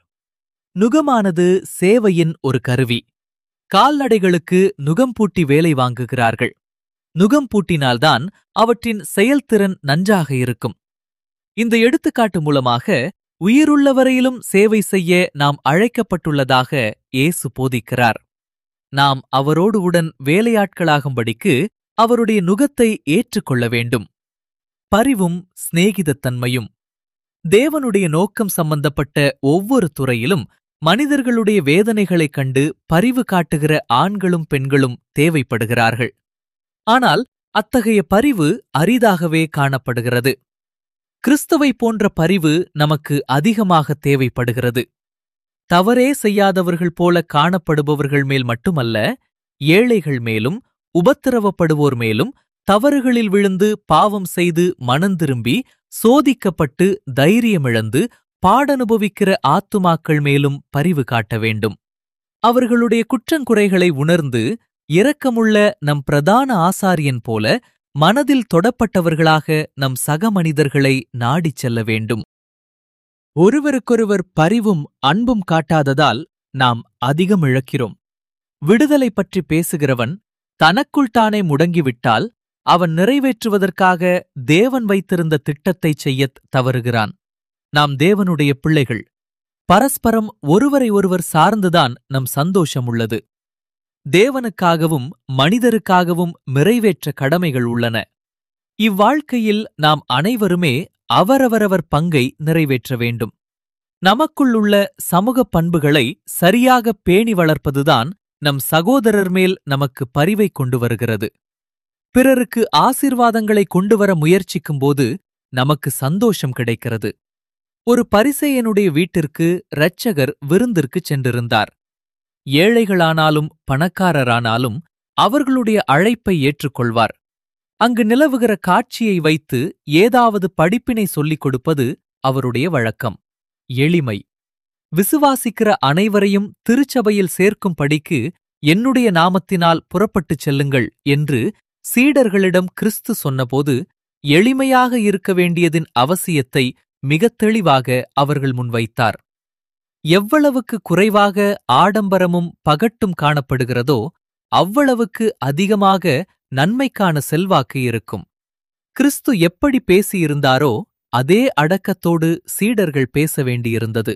Speaker 1: நுகமானது சேவையின் ஒரு கருவி கால்நடைகளுக்கு நுகம் பூட்டி வேலை வாங்குகிறார்கள் நுகம் பூட்டினால்தான் அவற்றின் செயல்திறன் நன்றாக இருக்கும் இந்த எடுத்துக்காட்டு மூலமாக உயிருள்ள வரையிலும் சேவை செய்ய நாம் அழைக்கப்பட்டுள்ளதாக இயேசு போதிக்கிறார் நாம் அவரோடு உடன் வேலையாட்களாகும்படிக்கு அவருடைய நுகத்தை ஏற்றுக்கொள்ள வேண்டும் பரிவும் சிநேகிதத்தன்மையும் தேவனுடைய நோக்கம் சம்பந்தப்பட்ட ஒவ்வொரு துறையிலும் மனிதர்களுடைய வேதனைகளைக் கண்டு பரிவு காட்டுகிற ஆண்களும் பெண்களும் தேவைப்படுகிறார்கள் ஆனால் அத்தகைய பரிவு அரிதாகவே காணப்படுகிறது கிறிஸ்துவை போன்ற பரிவு நமக்கு அதிகமாக தேவைப்படுகிறது தவறே செய்யாதவர்கள் போல காணப்படுபவர்கள் மேல் மட்டுமல்ல ஏழைகள் மேலும் உபத்திரவப்படுவோர் மேலும் தவறுகளில் விழுந்து பாவம் செய்து மனந்திரும்பி சோதிக்கப்பட்டு தைரியமிழந்து பாடனுபவிக்கிற ஆத்துமாக்கள் மேலும் பரிவு காட்ட வேண்டும் அவர்களுடைய குற்றங்குறைகளை உணர்ந்து இரக்கமுள்ள நம் பிரதான ஆசாரியன் போல மனதில் தொடப்பட்டவர்களாக நம் சக மனிதர்களை நாடிச் செல்ல வேண்டும் ஒருவருக்கொருவர் பரிவும் அன்பும் காட்டாததால் நாம் அதிகம் இழக்கிறோம் விடுதலை பற்றி பேசுகிறவன் தனக்குள் தானே முடங்கிவிட்டால் அவன் நிறைவேற்றுவதற்காக தேவன் வைத்திருந்த திட்டத்தைச் செய்யத் தவறுகிறான் நாம் தேவனுடைய பிள்ளைகள் பரஸ்பரம் ஒருவரை ஒருவர் சார்ந்துதான் நம் சந்தோஷம் உள்ளது தேவனுக்காகவும் மனிதருக்காகவும் நிறைவேற்ற கடமைகள் உள்ளன இவ்வாழ்க்கையில் நாம் அனைவருமே அவரவரவர் பங்கை நிறைவேற்ற வேண்டும் நமக்குள் உள்ள சமூக பண்புகளை சரியாக பேணி வளர்ப்பதுதான் நம் சகோதரர் மேல் நமக்கு பரிவை கொண்டு வருகிறது பிறருக்கு ஆசீர்வாதங்களை கொண்டுவர முயற்சிக்கும்போது நமக்கு சந்தோஷம் கிடைக்கிறது ஒரு பரிசேயனுடைய வீட்டிற்கு இரட்சகர் விருந்திற்குச் சென்றிருந்தார் ஏழைகளானாலும் பணக்காரரானாலும் அவர்களுடைய அழைப்பை ஏற்றுக்கொள்வார் அங்கு நிலவுகிற காட்சியை வைத்து ஏதாவது படிப்பினை சொல்லிக் கொடுப்பது அவருடைய வழக்கம் எளிமை விசுவாசிக்கிற அனைவரையும் திருச்சபையில் சேர்க்கும் படிக்கு என்னுடைய நாமத்தினால் புறப்பட்டுச் செல்லுங்கள் என்று சீடர்களிடம் கிறிஸ்து சொன்னபோது எளிமையாக இருக்க வேண்டியதின் அவசியத்தை மிகத் தெளிவாக அவர்கள் முன்வைத்தார் எவ்வளவுக்கு குறைவாக ஆடம்பரமும் பகட்டும் காணப்படுகிறதோ அவ்வளவுக்கு அதிகமாக நன்மைக்கான செல்வாக்கு இருக்கும் கிறிஸ்து எப்படி பேசியிருந்தாரோ அதே அடக்கத்தோடு சீடர்கள் பேச வேண்டியிருந்தது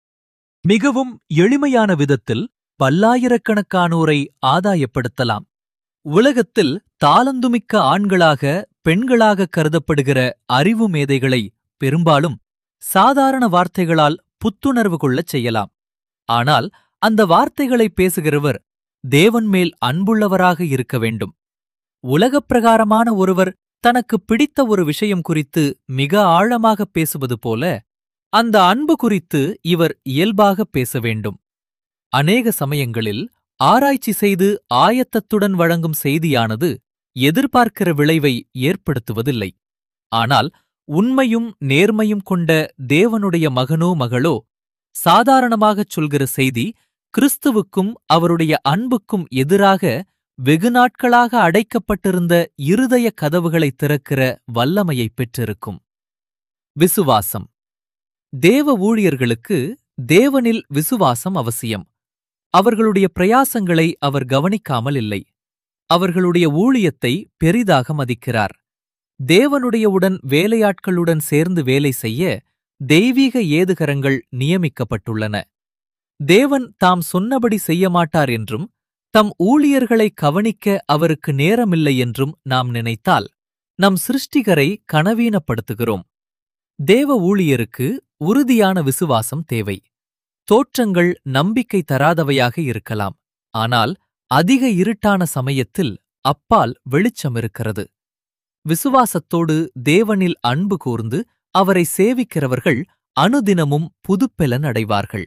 Speaker 1: மிகவும் எளிமையான விதத்தில் பல்லாயிரக்கணக்கானோரை ஆதாயப்படுத்தலாம் உலகத்தில் தாளந்துமிக்க ஆண்களாக பெண்களாக கருதப்படுகிற அறிவு மேதைகளை பெரும்பாலும் சாதாரண வார்த்தைகளால் புத்துணர்வு கொள்ளச் செய்யலாம் ஆனால் அந்த வார்த்தைகளை பேசுகிறவர் தேவன் மேல் அன்புள்ளவராக இருக்க வேண்டும் உலகப் பிரகாரமான ஒருவர் தனக்கு பிடித்த ஒரு விஷயம் குறித்து மிக ஆழமாக பேசுவது போல அந்த அன்பு குறித்து இவர் இயல்பாக பேச வேண்டும் அநேக சமயங்களில் ஆராய்ச்சி செய்து ஆயத்தத்துடன் வழங்கும் செய்தியானது எதிர்பார்க்கிற விளைவை ஏற்படுத்துவதில்லை ஆனால் உண்மையும் நேர்மையும் கொண்ட தேவனுடைய மகனோ மகளோ சாதாரணமாகச் சொல்கிற செய்தி கிறிஸ்துவுக்கும் அவருடைய அன்புக்கும் எதிராக வெகு நாட்களாக அடைக்கப்பட்டிருந்த இருதய கதவுகளை திறக்கிற வல்லமையைப் பெற்றிருக்கும் விசுவாசம் தேவ ஊழியர்களுக்கு தேவனில் விசுவாசம் அவசியம் அவர்களுடைய பிரயாசங்களை அவர் கவனிக்காமல் இல்லை அவர்களுடைய ஊழியத்தை பெரிதாக மதிக்கிறார் தேவனுடைய உடன் வேலையாட்களுடன் சேர்ந்து வேலை செய்ய தெய்வீக ஏதுகரங்கள் நியமிக்கப்பட்டுள்ளன தேவன் தாம் சொன்னபடி செய்ய மாட்டார் என்றும் தம் ஊழியர்களை கவனிக்க அவருக்கு நேரமில்லை என்றும் நாம் நினைத்தால் நம் சிருஷ்டிகரை கனவீனப்படுத்துகிறோம் தேவ ஊழியருக்கு உறுதியான விசுவாசம் தேவை தோற்றங்கள் நம்பிக்கை தராதவையாக இருக்கலாம் ஆனால் அதிக இருட்டான சமயத்தில் அப்பால் வெளிச்சம் இருக்கிறது விசுவாசத்தோடு தேவனில் அன்பு கூர்ந்து அவரை சேவிக்கிறவர்கள் அனுதினமும் புதுப்பெலன் அடைவார்கள்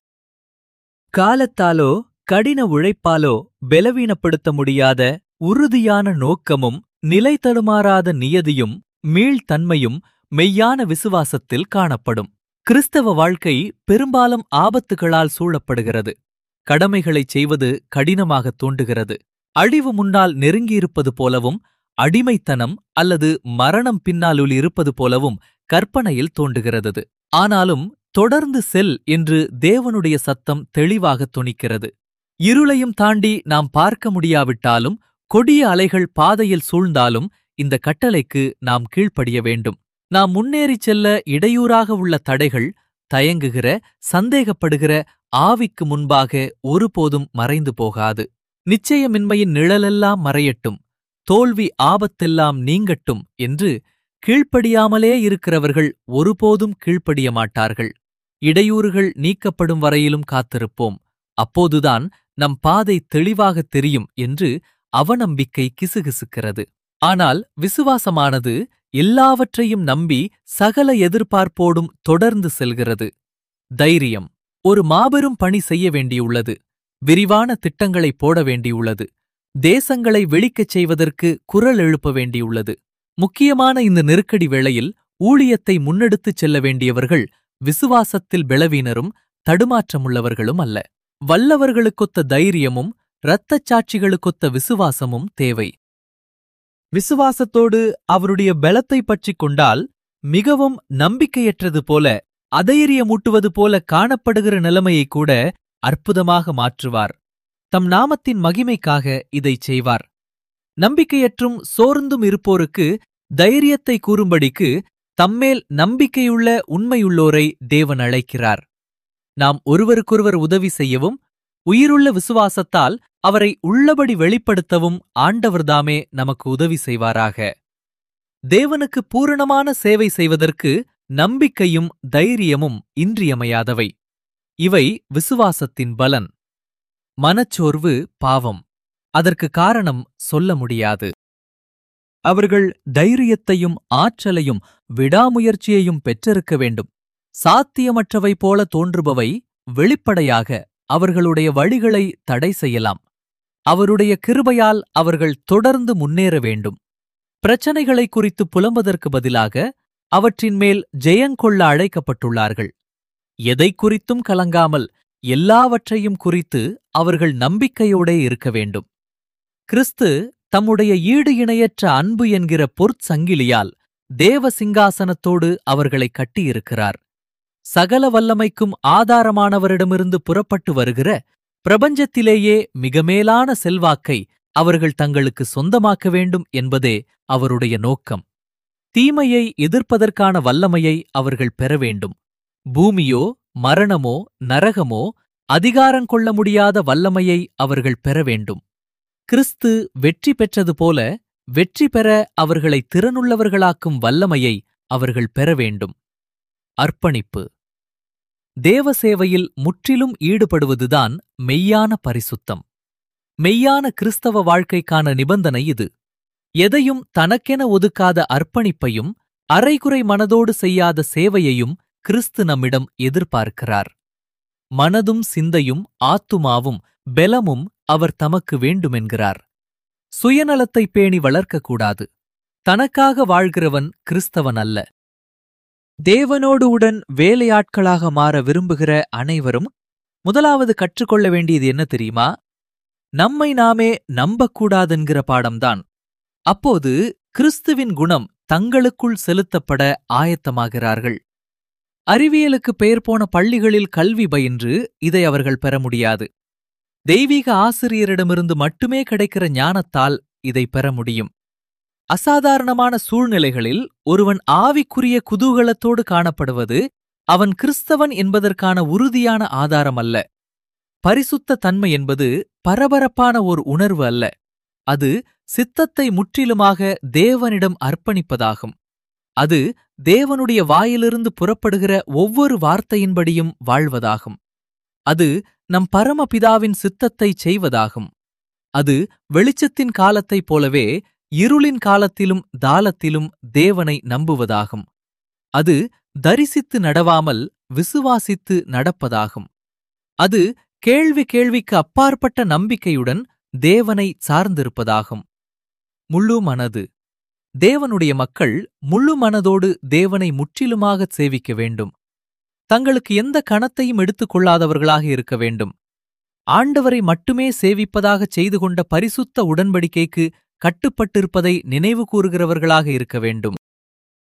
Speaker 1: காலத்தாலோ கடின உழைப்பாலோ பலவீனப்படுத்த முடியாத உறுதியான நோக்கமும் நிலை தடுமாறாத நியதியும் மீள்தன்மையும் மெய்யான விசுவாசத்தில் காணப்படும் கிறிஸ்தவ வாழ்க்கை பெரும்பாலும் ஆபத்துகளால் சூழப்படுகிறது கடமைகளைச் செய்வது கடினமாக தோன்றுகிறது அழிவு முன்னால் நெருங்கியிருப்பது போலவும் அடிமைத்தனம் அல்லது மரணம் பின்னாலுள் இருப்பது போலவும் கற்பனையில் தோன்றுகிறது ஆனாலும் தொடர்ந்து செல் என்று தேவனுடைய சத்தம் தெளிவாக தொனிக்கிறது இருளையும் தாண்டி நாம் பார்க்க முடியாவிட்டாலும் கொடிய அலைகள் பாதையில் சூழ்ந்தாலும் இந்த கட்டளைக்கு நாம் கீழ்ப்படிய வேண்டும் நாம் முன்னேறிச் செல்ல இடையூறாக உள்ள தடைகள் தயங்குகிற சந்தேகப்படுகிற ஆவிக்கு முன்பாக ஒருபோதும் மறைந்து போகாது நிச்சயமின்மையின் நிழலெல்லாம் மறையட்டும் தோல்வி ஆபத்தெல்லாம் நீங்கட்டும் என்று கீழ்ப்படியாமலே இருக்கிறவர்கள் ஒருபோதும் கீழ்ப்படிய மாட்டார்கள் இடையூறுகள் நீக்கப்படும் வரையிலும் காத்திருப்போம் அப்போதுதான் நம் பாதை தெளிவாகத் தெரியும் என்று அவநம்பிக்கை கிசுகிசுக்கிறது ஆனால் விசுவாசமானது எல்லாவற்றையும் நம்பி சகல எதிர்பார்ப்போடும் தொடர்ந்து செல்கிறது தைரியம் ஒரு மாபெரும் பணி செய்ய வேண்டியுள்ளது விரிவான திட்டங்களை போட வேண்டியுள்ளது தேசங்களை வெளிக்கச் செய்வதற்கு குரல் எழுப்ப வேண்டியுள்ளது முக்கியமான இந்த நெருக்கடி வேளையில் ஊழியத்தை முன்னெடுத்துச் செல்ல வேண்டியவர்கள் விசுவாசத்தில் பலவீனரும் தடுமாற்றமுள்ளவர்களும் அல்ல வல்லவர்களுக்கொத்த தைரியமும் இரத்தச் சாட்சிகளுக்கொத்த விசுவாசமும் தேவை விசுவாசத்தோடு அவருடைய பலத்தை பற்றிக் கொண்டால் மிகவும் நம்பிக்கையற்றது போல அதைரியமூட்டுவது போல காணப்படுகிற நிலைமையை கூட அற்புதமாக மாற்றுவார் தம் நாமத்தின் மகிமைக்காக இதைச் செய்வார் நம்பிக்கையற்றும் சோர்ந்தும் இருப்போருக்கு தைரியத்தை கூறும்படிக்கு தம்மேல் நம்பிக்கையுள்ள உண்மையுள்ளோரை தேவன் அழைக்கிறார் நாம் ஒருவருக்கொருவர் உதவி செய்யவும் உயிருள்ள விசுவாசத்தால் அவரை உள்ளபடி வெளிப்படுத்தவும் ஆண்டவர்தாமே நமக்கு உதவி செய்வாராக தேவனுக்கு பூரணமான சேவை செய்வதற்கு நம்பிக்கையும் தைரியமும் இன்றியமையாதவை இவை விசுவாசத்தின் பலன் மனச்சோர்வு பாவம் அதற்கு காரணம் சொல்ல முடியாது அவர்கள் தைரியத்தையும் ஆற்றலையும் விடாமுயற்சியையும் பெற்றிருக்க வேண்டும் சாத்தியமற்றவை போல தோன்றுபவை வெளிப்படையாக அவர்களுடைய வழிகளை தடை செய்யலாம் அவருடைய கிருபையால் அவர்கள் தொடர்ந்து முன்னேற வேண்டும் பிரச்சனைகளை குறித்து புலம்பதற்கு பதிலாக அவற்றின் மேல் ஜெயங்கொள்ள அழைக்கப்பட்டுள்ளார்கள் எதை குறித்தும் கலங்காமல் எல்லாவற்றையும் குறித்து அவர்கள் நம்பிக்கையோடே இருக்க வேண்டும் கிறிஸ்து தம்முடைய ஈடு இணையற்ற அன்பு என்கிற பொற்சங்கிலியால் தேவ சிங்காசனத்தோடு அவர்களை கட்டியிருக்கிறார் சகல வல்லமைக்கும் ஆதாரமானவரிடமிருந்து புறப்பட்டு வருகிற பிரபஞ்சத்திலேயே மிக மேலான செல்வாக்கை அவர்கள் தங்களுக்கு சொந்தமாக்க வேண்டும் என்பதே அவருடைய நோக்கம் தீமையை எதிர்ப்பதற்கான வல்லமையை அவர்கள் பெற வேண்டும் பூமியோ மரணமோ நரகமோ அதிகாரம் கொள்ள முடியாத வல்லமையை அவர்கள் பெற வேண்டும் கிறிஸ்து வெற்றி பெற்றது போல வெற்றி பெற அவர்களை திறனுள்ளவர்களாக்கும் வல்லமையை அவர்கள் பெற வேண்டும் அர்ப்பணிப்பு தேவ சேவையில் முற்றிலும் ஈடுபடுவதுதான் மெய்யான பரிசுத்தம் மெய்யான கிறிஸ்தவ வாழ்க்கைக்கான நிபந்தனை இது எதையும் தனக்கென ஒதுக்காத அர்ப்பணிப்பையும் அரைகுறை மனதோடு செய்யாத சேவையையும் கிறிஸ்து நம்மிடம் எதிர்பார்க்கிறார் மனதும் சிந்தையும் ஆத்துமாவும் பெலமும் அவர் தமக்கு வேண்டுமென்கிறார் சுயநலத்தை பேணி வளர்க்கக்கூடாது தனக்காக வாழ்கிறவன் கிறிஸ்தவன் அல்ல தேவனோடு உடன் வேலையாட்களாக மாற விரும்புகிற அனைவரும் முதலாவது கற்றுக்கொள்ள வேண்டியது என்ன தெரியுமா நம்மை நாமே நம்பக்கூடாதென்கிற பாடம்தான் அப்போது கிறிஸ்துவின் குணம் தங்களுக்குள் செலுத்தப்பட ஆயத்தமாகிறார்கள் அறிவியலுக்கு பெயர் போன பள்ளிகளில் கல்வி பயின்று இதை அவர்கள் பெற முடியாது தெய்வீக ஆசிரியரிடமிருந்து மட்டுமே கிடைக்கிற ஞானத்தால் இதை பெற முடியும் அசாதாரணமான சூழ்நிலைகளில் ஒருவன் ஆவிக்குரிய குதூகலத்தோடு காணப்படுவது அவன் கிறிஸ்தவன் என்பதற்கான உறுதியான ஆதாரம் அல்ல பரிசுத்த தன்மை என்பது பரபரப்பான ஒரு உணர்வு அல்ல அது சித்தத்தை முற்றிலுமாக தேவனிடம் அர்ப்பணிப்பதாகும் அது தேவனுடைய வாயிலிருந்து புறப்படுகிற ஒவ்வொரு வார்த்தையின்படியும் வாழ்வதாகும் அது நம் பரமபிதாவின் சித்தத்தைச் செய்வதாகும் அது வெளிச்சத்தின் காலத்தைப் போலவே இருளின் காலத்திலும் தாளத்திலும் தேவனை நம்புவதாகும் அது தரிசித்து நடவாமல் விசுவாசித்து நடப்பதாகும் அது கேள்வி கேள்விக்கு அப்பாற்பட்ட நம்பிக்கையுடன் தேவனை சார்ந்திருப்பதாகும் முழு மனது தேவனுடைய மக்கள் முழு மனதோடு தேவனை முற்றிலுமாகச் சேவிக்க வேண்டும் தங்களுக்கு எந்த கணத்தையும் எடுத்துக் கொள்ளாதவர்களாக இருக்க வேண்டும் ஆண்டவரை மட்டுமே சேவிப்பதாகச் செய்து கொண்ட பரிசுத்த உடன்படிக்கைக்கு கட்டுப்பட்டிருப்பதை நினைவு கூறுகிறவர்களாக இருக்க வேண்டும்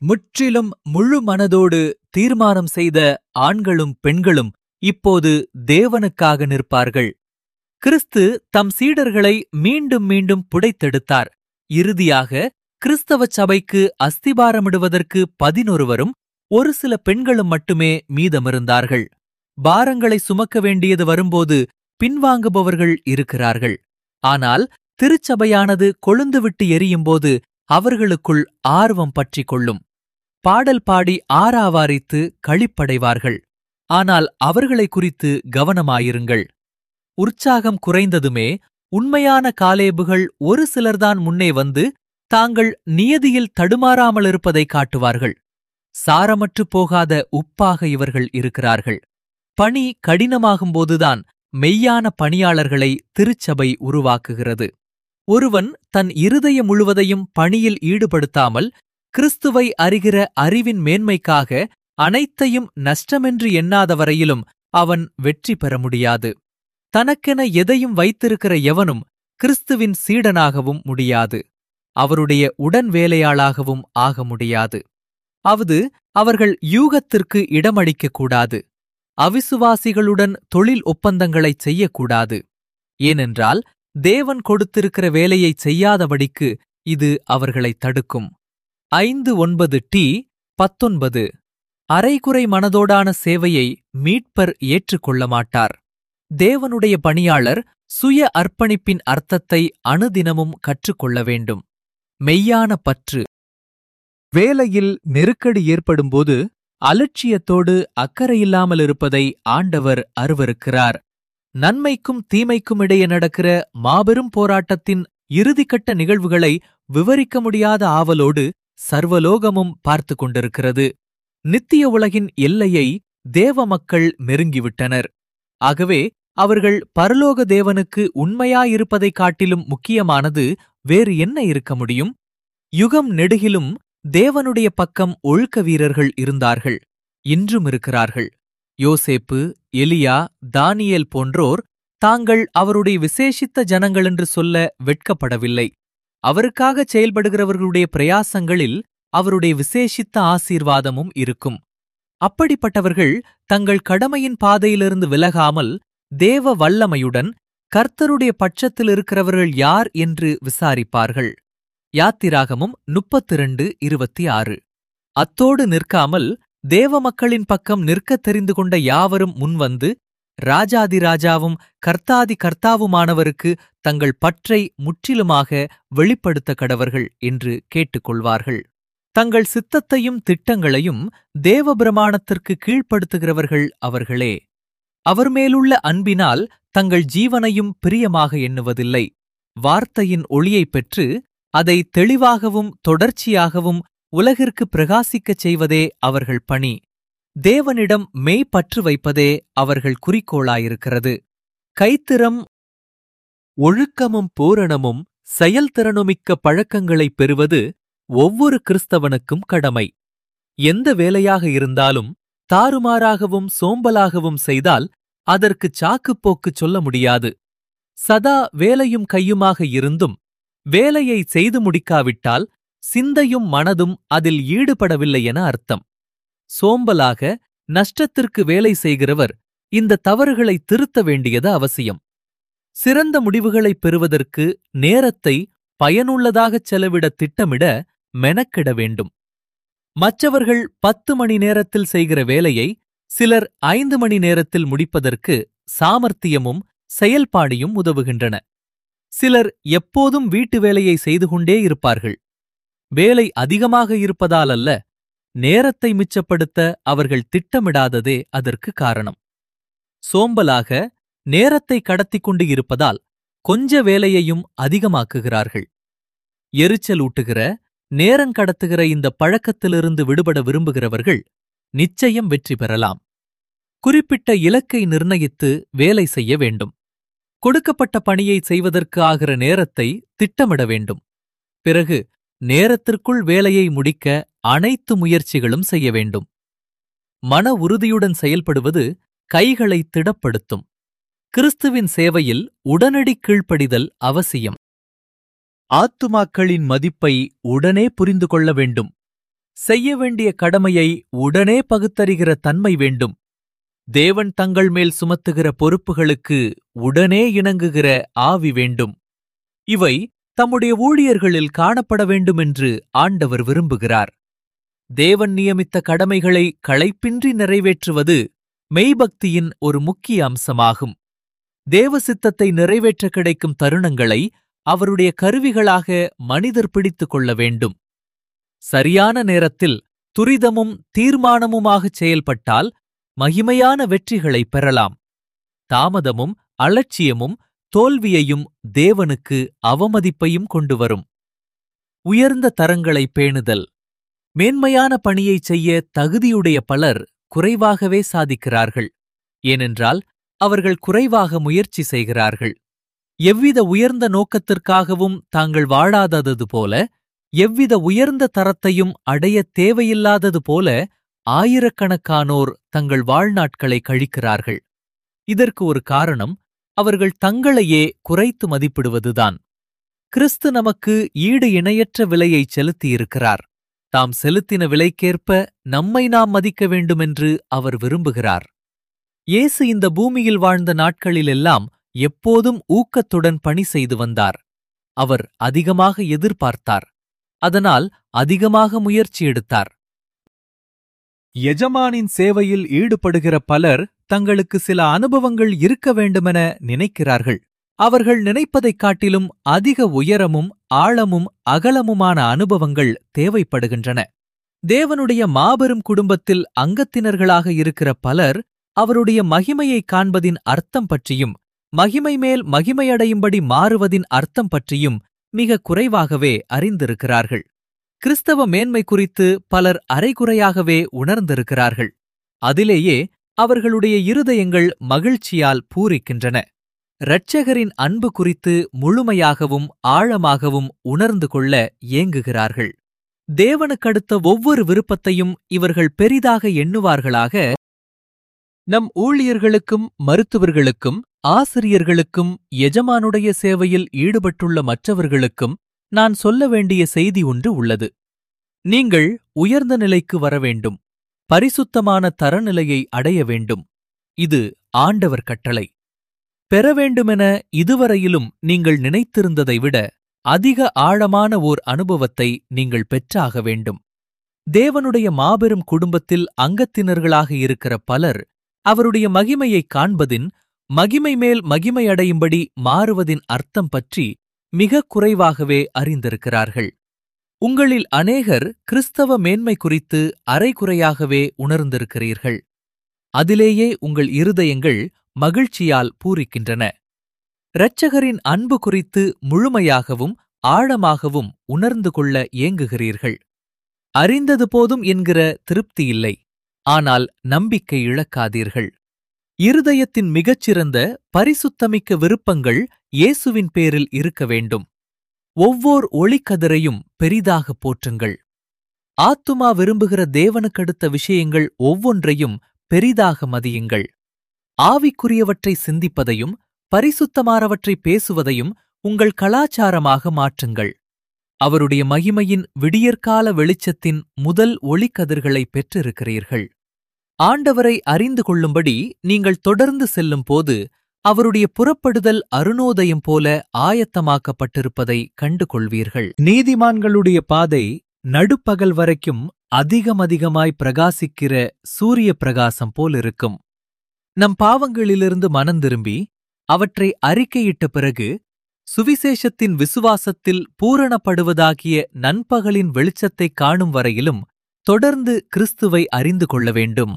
Speaker 1: முற்றிலும் முழு மனதோடு தீர்மானம் செய்த ஆண்களும் பெண்களும் இப்போது தேவனுக்காக நிற்பார்கள் கிறிஸ்து தம் சீடர்களை மீண்டும் மீண்டும் புடைத்தெடுத்தார் இறுதியாக கிறிஸ்தவ சபைக்கு அஸ்திபாரமிடுவதற்கு பதினொருவரும் ஒரு சில பெண்களும் மட்டுமே மீதமிருந்தார்கள் பாரங்களை சுமக்க வேண்டியது வரும்போது பின்வாங்குபவர்கள் இருக்கிறார்கள் ஆனால் திருச்சபையானது கொழுந்துவிட்டு எரியும்போது அவர்களுக்குள் ஆர்வம் பற்றிக் கொள்ளும் பாடல் பாடி ஆறாவாரித்து களிப்படைவார்கள் ஆனால் அவர்களை குறித்து கவனமாயிருங்கள் உற்சாகம் குறைந்ததுமே உண்மையான காலேபுகள் ஒரு சிலர்தான் முன்னே வந்து தாங்கள் நியதியில் தடுமாறாமலிருப்பதை காட்டுவார்கள் சாரமற்று போகாத உப்பாக இவர்கள் இருக்கிறார்கள் பணி கடினமாகும்போதுதான் மெய்யான பணியாளர்களை திருச்சபை உருவாக்குகிறது ஒருவன் தன் இருதய முழுவதையும் பணியில் ஈடுபடுத்தாமல் கிறிஸ்துவை அறிகிற அறிவின் மேன்மைக்காக அனைத்தையும் நஷ்டமென்று எண்ணாத வரையிலும் அவன் வெற்றி பெற முடியாது தனக்கென எதையும் வைத்திருக்கிற எவனும் கிறிஸ்துவின் சீடனாகவும் முடியாது அவருடைய உடன் வேலையாளாகவும் ஆக முடியாது அவது அவர்கள் யூகத்திற்கு இடமளிக்கக் கூடாது அவிசுவாசிகளுடன் தொழில் ஒப்பந்தங்களைச் செய்யக்கூடாது ஏனென்றால் தேவன் கொடுத்திருக்கிற வேலையைச் செய்யாதபடிக்கு இது அவர்களைத் தடுக்கும் ஐந்து ஒன்பது டி பத்தொன்பது அரைகுறை மனதோடான சேவையை மீட்பர் ஏற்றுக்கொள்ள மாட்டார் தேவனுடைய பணியாளர் சுய அர்ப்பணிப்பின் அர்த்தத்தை அனுதினமும் கற்றுக்கொள்ள வேண்டும் மெய்யான பற்று வேலையில் நெருக்கடி ஏற்படும்போது அலட்சியத்தோடு அக்கறையில்லாமல் இருப்பதை ஆண்டவர் அருவருக்கிறார் நன்மைக்கும் தீமைக்கும் இடையே நடக்கிற மாபெரும் போராட்டத்தின் இறுதிக்கட்ட நிகழ்வுகளை விவரிக்க முடியாத ஆவலோடு சர்வலோகமும் பார்த்து கொண்டிருக்கிறது நித்திய உலகின் எல்லையை தேவ மக்கள் நெருங்கிவிட்டனர் ஆகவே அவர்கள் பரலோக தேவனுக்கு உண்மையாயிருப்பதைக் காட்டிலும் முக்கியமானது வேறு என்ன இருக்க முடியும் யுகம் நெடுகிலும் தேவனுடைய பக்கம் ஒழுக்க வீரர்கள் இருந்தார்கள் இன்றும் இருக்கிறார்கள் யோசேப்பு எலியா தானியேல் போன்றோர் தாங்கள் அவருடைய விசேஷித்த ஜனங்கள் என்று சொல்ல வெட்கப்படவில்லை அவருக்காக செயல்படுகிறவர்களுடைய பிரயாசங்களில் அவருடைய விசேஷித்த ஆசீர்வாதமும் இருக்கும் அப்படிப்பட்டவர்கள் தங்கள் கடமையின் பாதையிலிருந்து விலகாமல் தேவ வல்லமையுடன் கர்த்தருடைய பட்சத்தில் இருக்கிறவர்கள் யார் என்று விசாரிப்பார்கள் யாத்திராகமும் முப்பத்திரண்டு இருபத்தி ஆறு அத்தோடு நிற்காமல் தேவ மக்களின் பக்கம் நிற்கத் தெரிந்து கொண்ட யாவரும் முன்வந்து ராஜாதிராஜாவும் கர்த்தாதி கர்த்தாவுமானவருக்கு தங்கள் பற்றை முற்றிலுமாக வெளிப்படுத்த கடவர்கள் என்று கேட்டுக்கொள்வார்கள் தங்கள் சித்தத்தையும் திட்டங்களையும் தேவ பிரமாணத்திற்கு கீழ்ப்படுத்துகிறவர்கள் அவர்களே அவர் மேலுள்ள அன்பினால் தங்கள் ஜீவனையும் பிரியமாக எண்ணுவதில்லை வார்த்தையின் ஒளியைப் பெற்று அதை தெளிவாகவும் தொடர்ச்சியாகவும் உலகிற்கு பிரகாசிக்கச் செய்வதே அவர்கள் பணி தேவனிடம் மெய் பற்று வைப்பதே அவர்கள் குறிக்கோளாயிருக்கிறது கைத்திறம் ஒழுக்கமும் பூரணமும் செயல்திறனுமிக்க பழக்கங்களைப் பெறுவது ஒவ்வொரு கிறிஸ்தவனுக்கும் கடமை எந்த வேலையாக இருந்தாலும் தாறுமாறாகவும் சோம்பலாகவும் செய்தால் அதற்கு சாக்குப்போக்கு சொல்ல முடியாது சதா வேலையும் கையுமாக இருந்தும் வேலையை செய்து முடிக்காவிட்டால் சிந்தையும் மனதும் அதில் ஈடுபடவில்லை என அர்த்தம் சோம்பலாக நஷ்டத்திற்கு வேலை செய்கிறவர் இந்த தவறுகளை திருத்த வேண்டியது அவசியம் சிறந்த முடிவுகளைப் பெறுவதற்கு நேரத்தை பயனுள்ளதாகச் செலவிட திட்டமிட மெனக்கிட வேண்டும் மற்றவர்கள் பத்து மணி நேரத்தில் செய்கிற வேலையை சிலர் ஐந்து மணி நேரத்தில் முடிப்பதற்கு சாமர்த்தியமும் செயல்பாடியும் உதவுகின்றன சிலர் எப்போதும் வீட்டு வேலையை செய்து கொண்டே இருப்பார்கள் வேலை அதிகமாக இருப்பதால் அல்ல நேரத்தை மிச்சப்படுத்த அவர்கள் திட்டமிடாததே அதற்கு காரணம் சோம்பலாக நேரத்தை கடத்திக் கொண்டு இருப்பதால் கொஞ்ச வேலையையும் அதிகமாக்குகிறார்கள் எரிச்சல் ஊட்டுகிற நேரங்கடத்துகிற இந்த பழக்கத்திலிருந்து விடுபட விரும்புகிறவர்கள் நிச்சயம் வெற்றி பெறலாம் குறிப்பிட்ட இலக்கை நிர்ணயித்து வேலை செய்ய வேண்டும் கொடுக்கப்பட்ட பணியை செய்வதற்கு ஆகிற நேரத்தை திட்டமிட வேண்டும் பிறகு நேரத்திற்குள் வேலையை முடிக்க அனைத்து முயற்சிகளும் செய்ய வேண்டும் மன உறுதியுடன் செயல்படுவது கைகளை திடப்படுத்தும் கிறிஸ்துவின் சேவையில் உடனடி கீழ்ப்படிதல் அவசியம் ஆத்துமாக்களின் மதிப்பை உடனே புரிந்து கொள்ள வேண்டும் செய்ய வேண்டிய கடமையை உடனே பகுத்தறிகிற தன்மை வேண்டும் தேவன் தங்கள் மேல் சுமத்துகிற பொறுப்புகளுக்கு உடனே இணங்குகிற ஆவி வேண்டும் இவை தம்முடைய ஊழியர்களில் காணப்பட வேண்டும் என்று ஆண்டவர் விரும்புகிறார் தேவன் நியமித்த கடமைகளை களைப்பின்றி நிறைவேற்றுவது மெய்பக்தியின் ஒரு முக்கிய அம்சமாகும் தேவ சித்தத்தை நிறைவேற்ற கிடைக்கும் தருணங்களை அவருடைய கருவிகளாக மனிதர் பிடித்துக் கொள்ள வேண்டும் சரியான நேரத்தில் துரிதமும் தீர்மானமுமாகச் செயல்பட்டால் மகிமையான வெற்றிகளை பெறலாம் தாமதமும் அலட்சியமும் தோல்வியையும் தேவனுக்கு அவமதிப்பையும் கொண்டு வரும் உயர்ந்த தரங்களை பேணுதல் மேன்மையான பணியைச் செய்ய தகுதியுடைய பலர் குறைவாகவே சாதிக்கிறார்கள் ஏனென்றால் அவர்கள் குறைவாக முயற்சி செய்கிறார்கள் எவ்வித உயர்ந்த நோக்கத்திற்காகவும் தாங்கள் வாழாதது போல எவ்வித உயர்ந்த தரத்தையும் அடையத் தேவையில்லாதது போல ஆயிரக்கணக்கானோர் தங்கள் வாழ்நாட்களை கழிக்கிறார்கள் இதற்கு ஒரு காரணம் அவர்கள் தங்களையே குறைத்து மதிப்பிடுவதுதான் கிறிஸ்து நமக்கு ஈடு இணையற்ற விலையைச் செலுத்தியிருக்கிறார் தாம் செலுத்தின விலைக்கேற்ப நம்மை நாம் மதிக்க வேண்டுமென்று அவர் விரும்புகிறார் இயேசு இந்த பூமியில் வாழ்ந்த நாட்களிலெல்லாம் எப்போதும் ஊக்கத்துடன் பணி செய்து வந்தார் அவர் அதிகமாக எதிர்பார்த்தார் அதனால் அதிகமாக முயற்சி எடுத்தார் எஜமானின் சேவையில் ஈடுபடுகிற பலர் தங்களுக்கு சில அனுபவங்கள் இருக்க வேண்டுமென நினைக்கிறார்கள் அவர்கள் நினைப்பதைக் காட்டிலும் அதிக உயரமும் ஆழமும் அகலமுமான அனுபவங்கள் தேவைப்படுகின்றன தேவனுடைய மாபெரும் குடும்பத்தில் அங்கத்தினர்களாக இருக்கிற பலர் அவருடைய மகிமையைக் காண்பதின் அர்த்தம் பற்றியும் மகிமை மேல் மகிமையடையும்படி மாறுவதின் அர்த்தம் பற்றியும் மிக குறைவாகவே அறிந்திருக்கிறார்கள் கிறிஸ்தவ மேன்மை குறித்து பலர் அரைகுறையாகவே உணர்ந்திருக்கிறார்கள் அதிலேயே அவர்களுடைய இருதயங்கள் மகிழ்ச்சியால் பூரிக்கின்றன இரட்சகரின் அன்பு குறித்து முழுமையாகவும் ஆழமாகவும் உணர்ந்து கொள்ள ஏங்குகிறார்கள் தேவனுக்கடுத்த ஒவ்வொரு விருப்பத்தையும் இவர்கள் பெரிதாக எண்ணுவார்களாக நம் ஊழியர்களுக்கும் மருத்துவர்களுக்கும் ஆசிரியர்களுக்கும் எஜமானுடைய சேவையில் ஈடுபட்டுள்ள மற்றவர்களுக்கும் நான் சொல்ல வேண்டிய செய்தி ஒன்று உள்ளது நீங்கள் உயர்ந்த நிலைக்கு வர வேண்டும் பரிசுத்தமான தரநிலையை அடைய வேண்டும் இது ஆண்டவர் கட்டளை பெற வேண்டுமென இதுவரையிலும் நீங்கள் நினைத்திருந்ததை விட அதிக ஆழமான ஓர் அனுபவத்தை நீங்கள் பெற்றாக வேண்டும் தேவனுடைய மாபெரும் குடும்பத்தில் அங்கத்தினர்களாக இருக்கிற பலர் அவருடைய மகிமையைக் காண்பதின் மகிமை மேல் மகிமையடையும்படி மாறுவதின் அர்த்தம் பற்றி மிக குறைவாகவே அறிந்திருக்கிறார்கள் உங்களில் அநேகர் கிறிஸ்தவ மேன்மை குறித்து அரைகுறையாகவே உணர்ந்திருக்கிறீர்கள் அதிலேயே உங்கள் இருதயங்கள் மகிழ்ச்சியால் பூரிக்கின்றன இரட்சகரின் அன்பு குறித்து முழுமையாகவும் ஆழமாகவும் உணர்ந்து கொள்ள ஏங்குகிறீர்கள் அறிந்தது போதும் என்கிற திருப்தி இல்லை ஆனால் நம்பிக்கை இழக்காதீர்கள் இருதயத்தின் மிகச்சிறந்த பரிசுத்தமிக்க விருப்பங்கள் இயேசுவின் பேரில் இருக்க வேண்டும் ஒவ்வோர் ஒளிக்கதிரையும் பெரிதாக போற்றுங்கள் ஆத்துமா விரும்புகிற தேவனுக்கடுத்த விஷயங்கள் ஒவ்வொன்றையும் பெரிதாக மதியுங்கள் ஆவிக்குரியவற்றை சிந்திப்பதையும் பரிசுத்தமானவற்றை பேசுவதையும் உங்கள் கலாச்சாரமாக மாற்றுங்கள் அவருடைய மகிமையின் விடியற்கால வெளிச்சத்தின் முதல் ஒளிக்கதிர்களை பெற்றிருக்கிறீர்கள் ஆண்டவரை அறிந்து கொள்ளும்படி நீங்கள் தொடர்ந்து செல்லும் போது அவருடைய புறப்படுதல் அருணோதயம் போல ஆயத்தமாக்கப்பட்டிருப்பதை கண்டு கொள்வீர்கள் நீதிமான்களுடைய பாதை நடுப்பகல் வரைக்கும் அதிகமதிகமாய் பிரகாசிக்கிற சூரிய பிரகாசம் போலிருக்கும் நம் பாவங்களிலிருந்து மனந்திரும்பி அவற்றை அறிக்கையிட்ட பிறகு சுவிசேஷத்தின் விசுவாசத்தில் பூரணப்படுவதாகிய நண்பகலின் வெளிச்சத்தைக் காணும் வரையிலும் தொடர்ந்து கிறிஸ்துவை அறிந்து கொள்ள வேண்டும்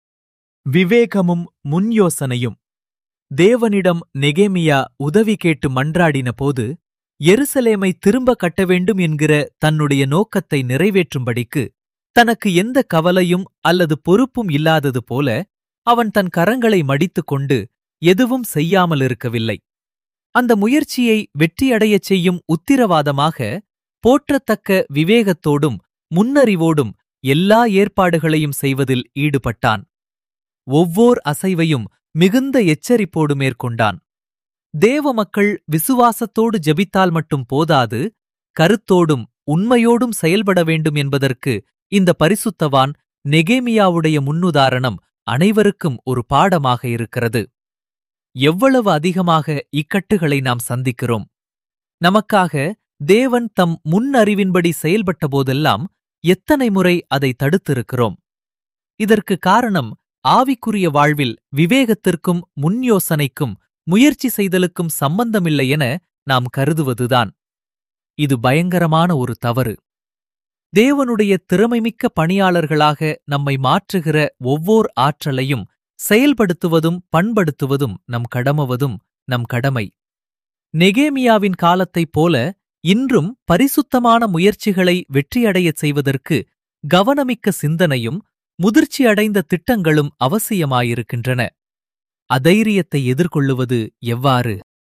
Speaker 1: விவேகமும் முன்யோசனையும் தேவனிடம் நெகேமியா உதவி கேட்டு மன்றாடின போது எருசலேமை திரும்ப கட்ட வேண்டும் என்கிற தன்னுடைய நோக்கத்தை நிறைவேற்றும்படிக்கு தனக்கு எந்த கவலையும் அல்லது பொறுப்பும் இல்லாதது போல அவன் தன் கரங்களை மடித்துக் கொண்டு எதுவும் செய்யாமல் இருக்கவில்லை அந்த முயற்சியை வெற்றியடையச் செய்யும் உத்திரவாதமாக போற்றத்தக்க விவேகத்தோடும் முன்னறிவோடும் எல்லா ஏற்பாடுகளையும் செய்வதில் ஈடுபட்டான் ஒவ்வோர் அசைவையும் மிகுந்த எச்சரிப்போடு மேற்கொண்டான் தேவ மக்கள் விசுவாசத்தோடு ஜெபித்தால் மட்டும் போதாது கருத்தோடும் உண்மையோடும் செயல்பட வேண்டும் என்பதற்கு இந்த பரிசுத்தவான் நெகேமியாவுடைய முன்னுதாரணம் அனைவருக்கும் ஒரு பாடமாக இருக்கிறது எவ்வளவு அதிகமாக இக்கட்டுகளை நாம் சந்திக்கிறோம் நமக்காக தேவன் தம் முன் அறிவின்படி செயல்பட்ட போதெல்லாம் எத்தனை முறை அதை தடுத்திருக்கிறோம் இதற்கு காரணம் ஆவிக்குரிய வாழ்வில் விவேகத்திற்கும் முன்யோசனைக்கும் முயற்சி செய்தலுக்கும் சம்பந்தமில்லை என நாம் கருதுவதுதான் இது பயங்கரமான ஒரு தவறு தேவனுடைய திறமைமிக்க பணியாளர்களாக நம்மை மாற்றுகிற ஒவ்வோர் ஆற்றலையும் செயல்படுத்துவதும் பண்படுத்துவதும் நம் கடமவதும் நம் கடமை நெகேமியாவின் காலத்தைப் போல இன்றும் பரிசுத்தமான முயற்சிகளை வெற்றியடையச் செய்வதற்கு கவனமிக்க சிந்தனையும் முதிர்ச்சி அடைந்த திட்டங்களும் அவசியமாயிருக்கின்றன அதைரியத்தை எதிர்கொள்ளுவது எவ்வாறு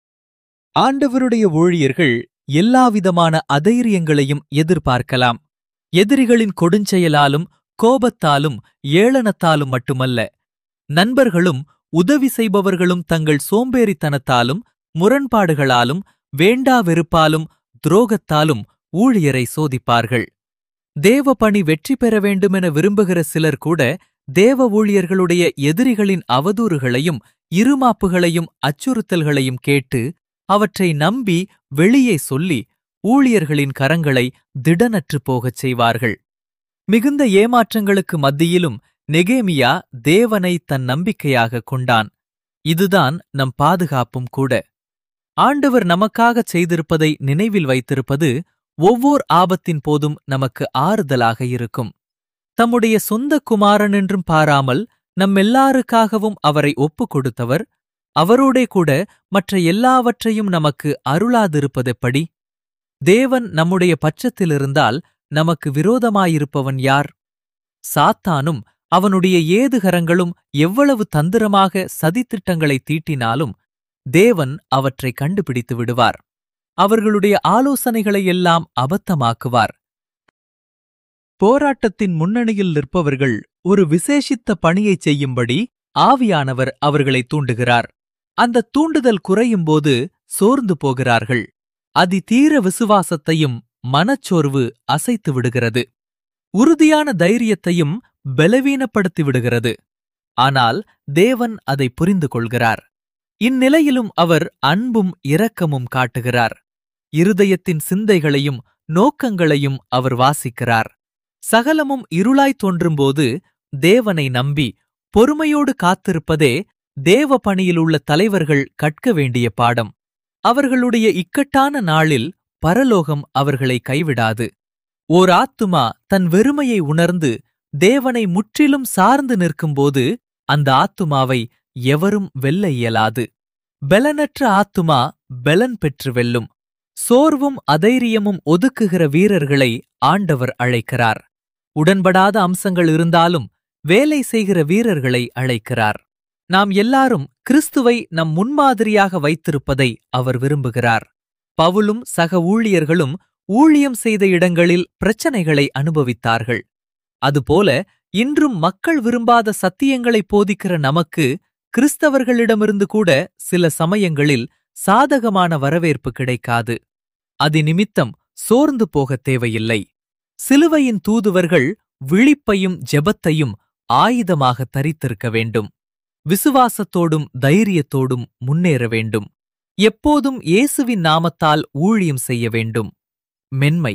Speaker 1: ஆண்டவருடைய ஊழியர்கள் எல்லாவிதமான அதைரியங்களையும் எதிர்பார்க்கலாம் எதிரிகளின் கொடுஞ்செயலாலும் கோபத்தாலும் ஏளனத்தாலும் மட்டுமல்ல நண்பர்களும் உதவி செய்பவர்களும் தங்கள் சோம்பேறித்தனத்தாலும் முரண்பாடுகளாலும் வேண்டா வெறுப்பாலும் துரோகத்தாலும் ஊழியரை சோதிப்பார்கள் தேவ பணி வெற்றி பெற வேண்டுமென விரும்புகிற சிலர் கூட தேவ ஊழியர்களுடைய எதிரிகளின் அவதூறுகளையும் இருமாப்புகளையும் அச்சுறுத்தல்களையும் கேட்டு அவற்றை நம்பி வெளியே சொல்லி ஊழியர்களின் கரங்களை திடனற்று போகச் செய்வார்கள் மிகுந்த ஏமாற்றங்களுக்கு மத்தியிலும் நெகேமியா தேவனை தன் நம்பிக்கையாக கொண்டான் இதுதான் நம் பாதுகாப்பும் கூட ஆண்டவர் நமக்காகச் செய்திருப்பதை நினைவில் வைத்திருப்பது ஒவ்வோர் ஆபத்தின் போதும் நமக்கு ஆறுதலாக இருக்கும் தம்முடைய சொந்த குமாரன் என்றும் பாராமல் நம்மெல்லாருக்காகவும் அவரை ஒப்புக் கொடுத்தவர் அவரோடே கூட மற்ற எல்லாவற்றையும் நமக்கு அருளாதிருப்பதெப்படி தேவன் நம்முடைய பட்சத்திலிருந்தால் நமக்கு விரோதமாயிருப்பவன் யார் சாத்தானும் அவனுடைய ஏதுகரங்களும் எவ்வளவு தந்திரமாக சதித்திட்டங்களை தீட்டினாலும் தேவன் அவற்றை கண்டுபிடித்து விடுவார் அவர்களுடைய ஆலோசனைகளையெல்லாம் அபத்தமாக்குவார் போராட்டத்தின் முன்னணியில் நிற்பவர்கள் ஒரு விசேஷித்த பணியைச் செய்யும்படி ஆவியானவர் அவர்களை தூண்டுகிறார் அந்த தூண்டுதல் குறையும்போது சோர்ந்து போகிறார்கள் அதிதீர விசுவாசத்தையும் மனச்சோர்வு அசைத்து விடுகிறது உறுதியான தைரியத்தையும் பலவீனப்படுத்தி விடுகிறது ஆனால் தேவன் அதை புரிந்து கொள்கிறார் இந்நிலையிலும் அவர் அன்பும் இரக்கமும் காட்டுகிறார் இருதயத்தின் சிந்தைகளையும் நோக்கங்களையும் அவர் வாசிக்கிறார் சகலமும் இருளாய் தோன்றும்போது தேவனை நம்பி பொறுமையோடு காத்திருப்பதே தேவ பணியிலுள்ள தலைவர்கள் கற்க வேண்டிய பாடம் அவர்களுடைய இக்கட்டான நாளில் பரலோகம் அவர்களை கைவிடாது ஓர் ஆத்துமா தன் வெறுமையை உணர்ந்து தேவனை முற்றிலும் சார்ந்து நிற்கும்போது அந்த ஆத்துமாவை எவரும் வெல்ல இயலாது பெலனற்ற ஆத்துமா பெலன் பெற்று வெல்லும் சோர்வும் அதைரியமும் ஒதுக்குகிற வீரர்களை ஆண்டவர் அழைக்கிறார் உடன்படாத அம்சங்கள் இருந்தாலும் வேலை செய்கிற வீரர்களை அழைக்கிறார் நாம் எல்லாரும் கிறிஸ்துவை நம் முன்மாதிரியாக வைத்திருப்பதை அவர் விரும்புகிறார் பவுலும் சக ஊழியர்களும் ஊழியம் செய்த இடங்களில் பிரச்சனைகளை அனுபவித்தார்கள் அதுபோல இன்றும் மக்கள் விரும்பாத சத்தியங்களை போதிக்கிற நமக்கு கிறிஸ்தவர்களிடமிருந்து கூட சில சமயங்களில் சாதகமான வரவேற்பு கிடைக்காது அதிநிமித்தம் சோர்ந்து போகத் தேவையில்லை சிலுவையின் தூதுவர்கள் விழிப்பையும் ஜெபத்தையும் ஆயுதமாக தரித்திருக்க வேண்டும் விசுவாசத்தோடும் தைரியத்தோடும் முன்னேற வேண்டும் எப்போதும் இயேசுவின் நாமத்தால் ஊழியம் செய்ய வேண்டும் மென்மை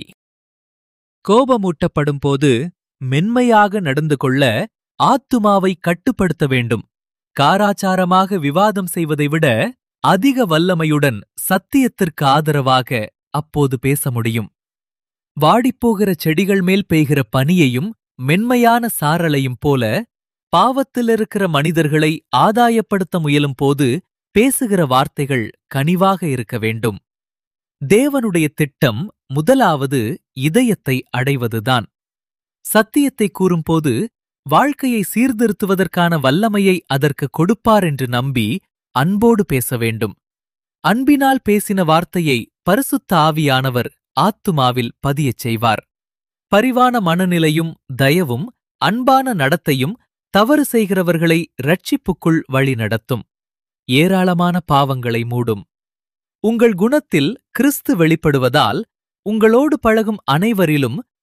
Speaker 1: கோபமூட்டப்படும் போது மென்மையாக நடந்து கொள்ள ஆத்துமாவை கட்டுப்படுத்த வேண்டும் காராச்சாரமாக விவாதம் செய்வதை விட அதிக வல்லமையுடன் சத்தியத்திற்கு ஆதரவாக அப்போது பேச முடியும் வாடிப்போகிற செடிகள் மேல் பெய்கிற பனியையும் மென்மையான சாரலையும் போல பாவத்தில் இருக்கிற மனிதர்களை ஆதாயப்படுத்த முயலும் போது பேசுகிற வார்த்தைகள் கனிவாக இருக்க வேண்டும் தேவனுடைய திட்டம் முதலாவது இதயத்தை அடைவதுதான் சத்தியத்தை கூறும்போது வாழ்க்கையை சீர்திருத்துவதற்கான வல்லமையை அதற்கு கொடுப்பார் என்று நம்பி அன்போடு பேச வேண்டும் அன்பினால் பேசின வார்த்தையை பரிசுத்த ஆவியானவர் ஆத்துமாவில் பதியச் செய்வார் பரிவான மனநிலையும் தயவும் அன்பான நடத்தையும் தவறு செய்கிறவர்களை ரட்சிப்புக்குள் வழிநடத்தும் ஏராளமான பாவங்களை மூடும் உங்கள் குணத்தில் கிறிஸ்து வெளிப்படுவதால் உங்களோடு பழகும் அனைவரிலும்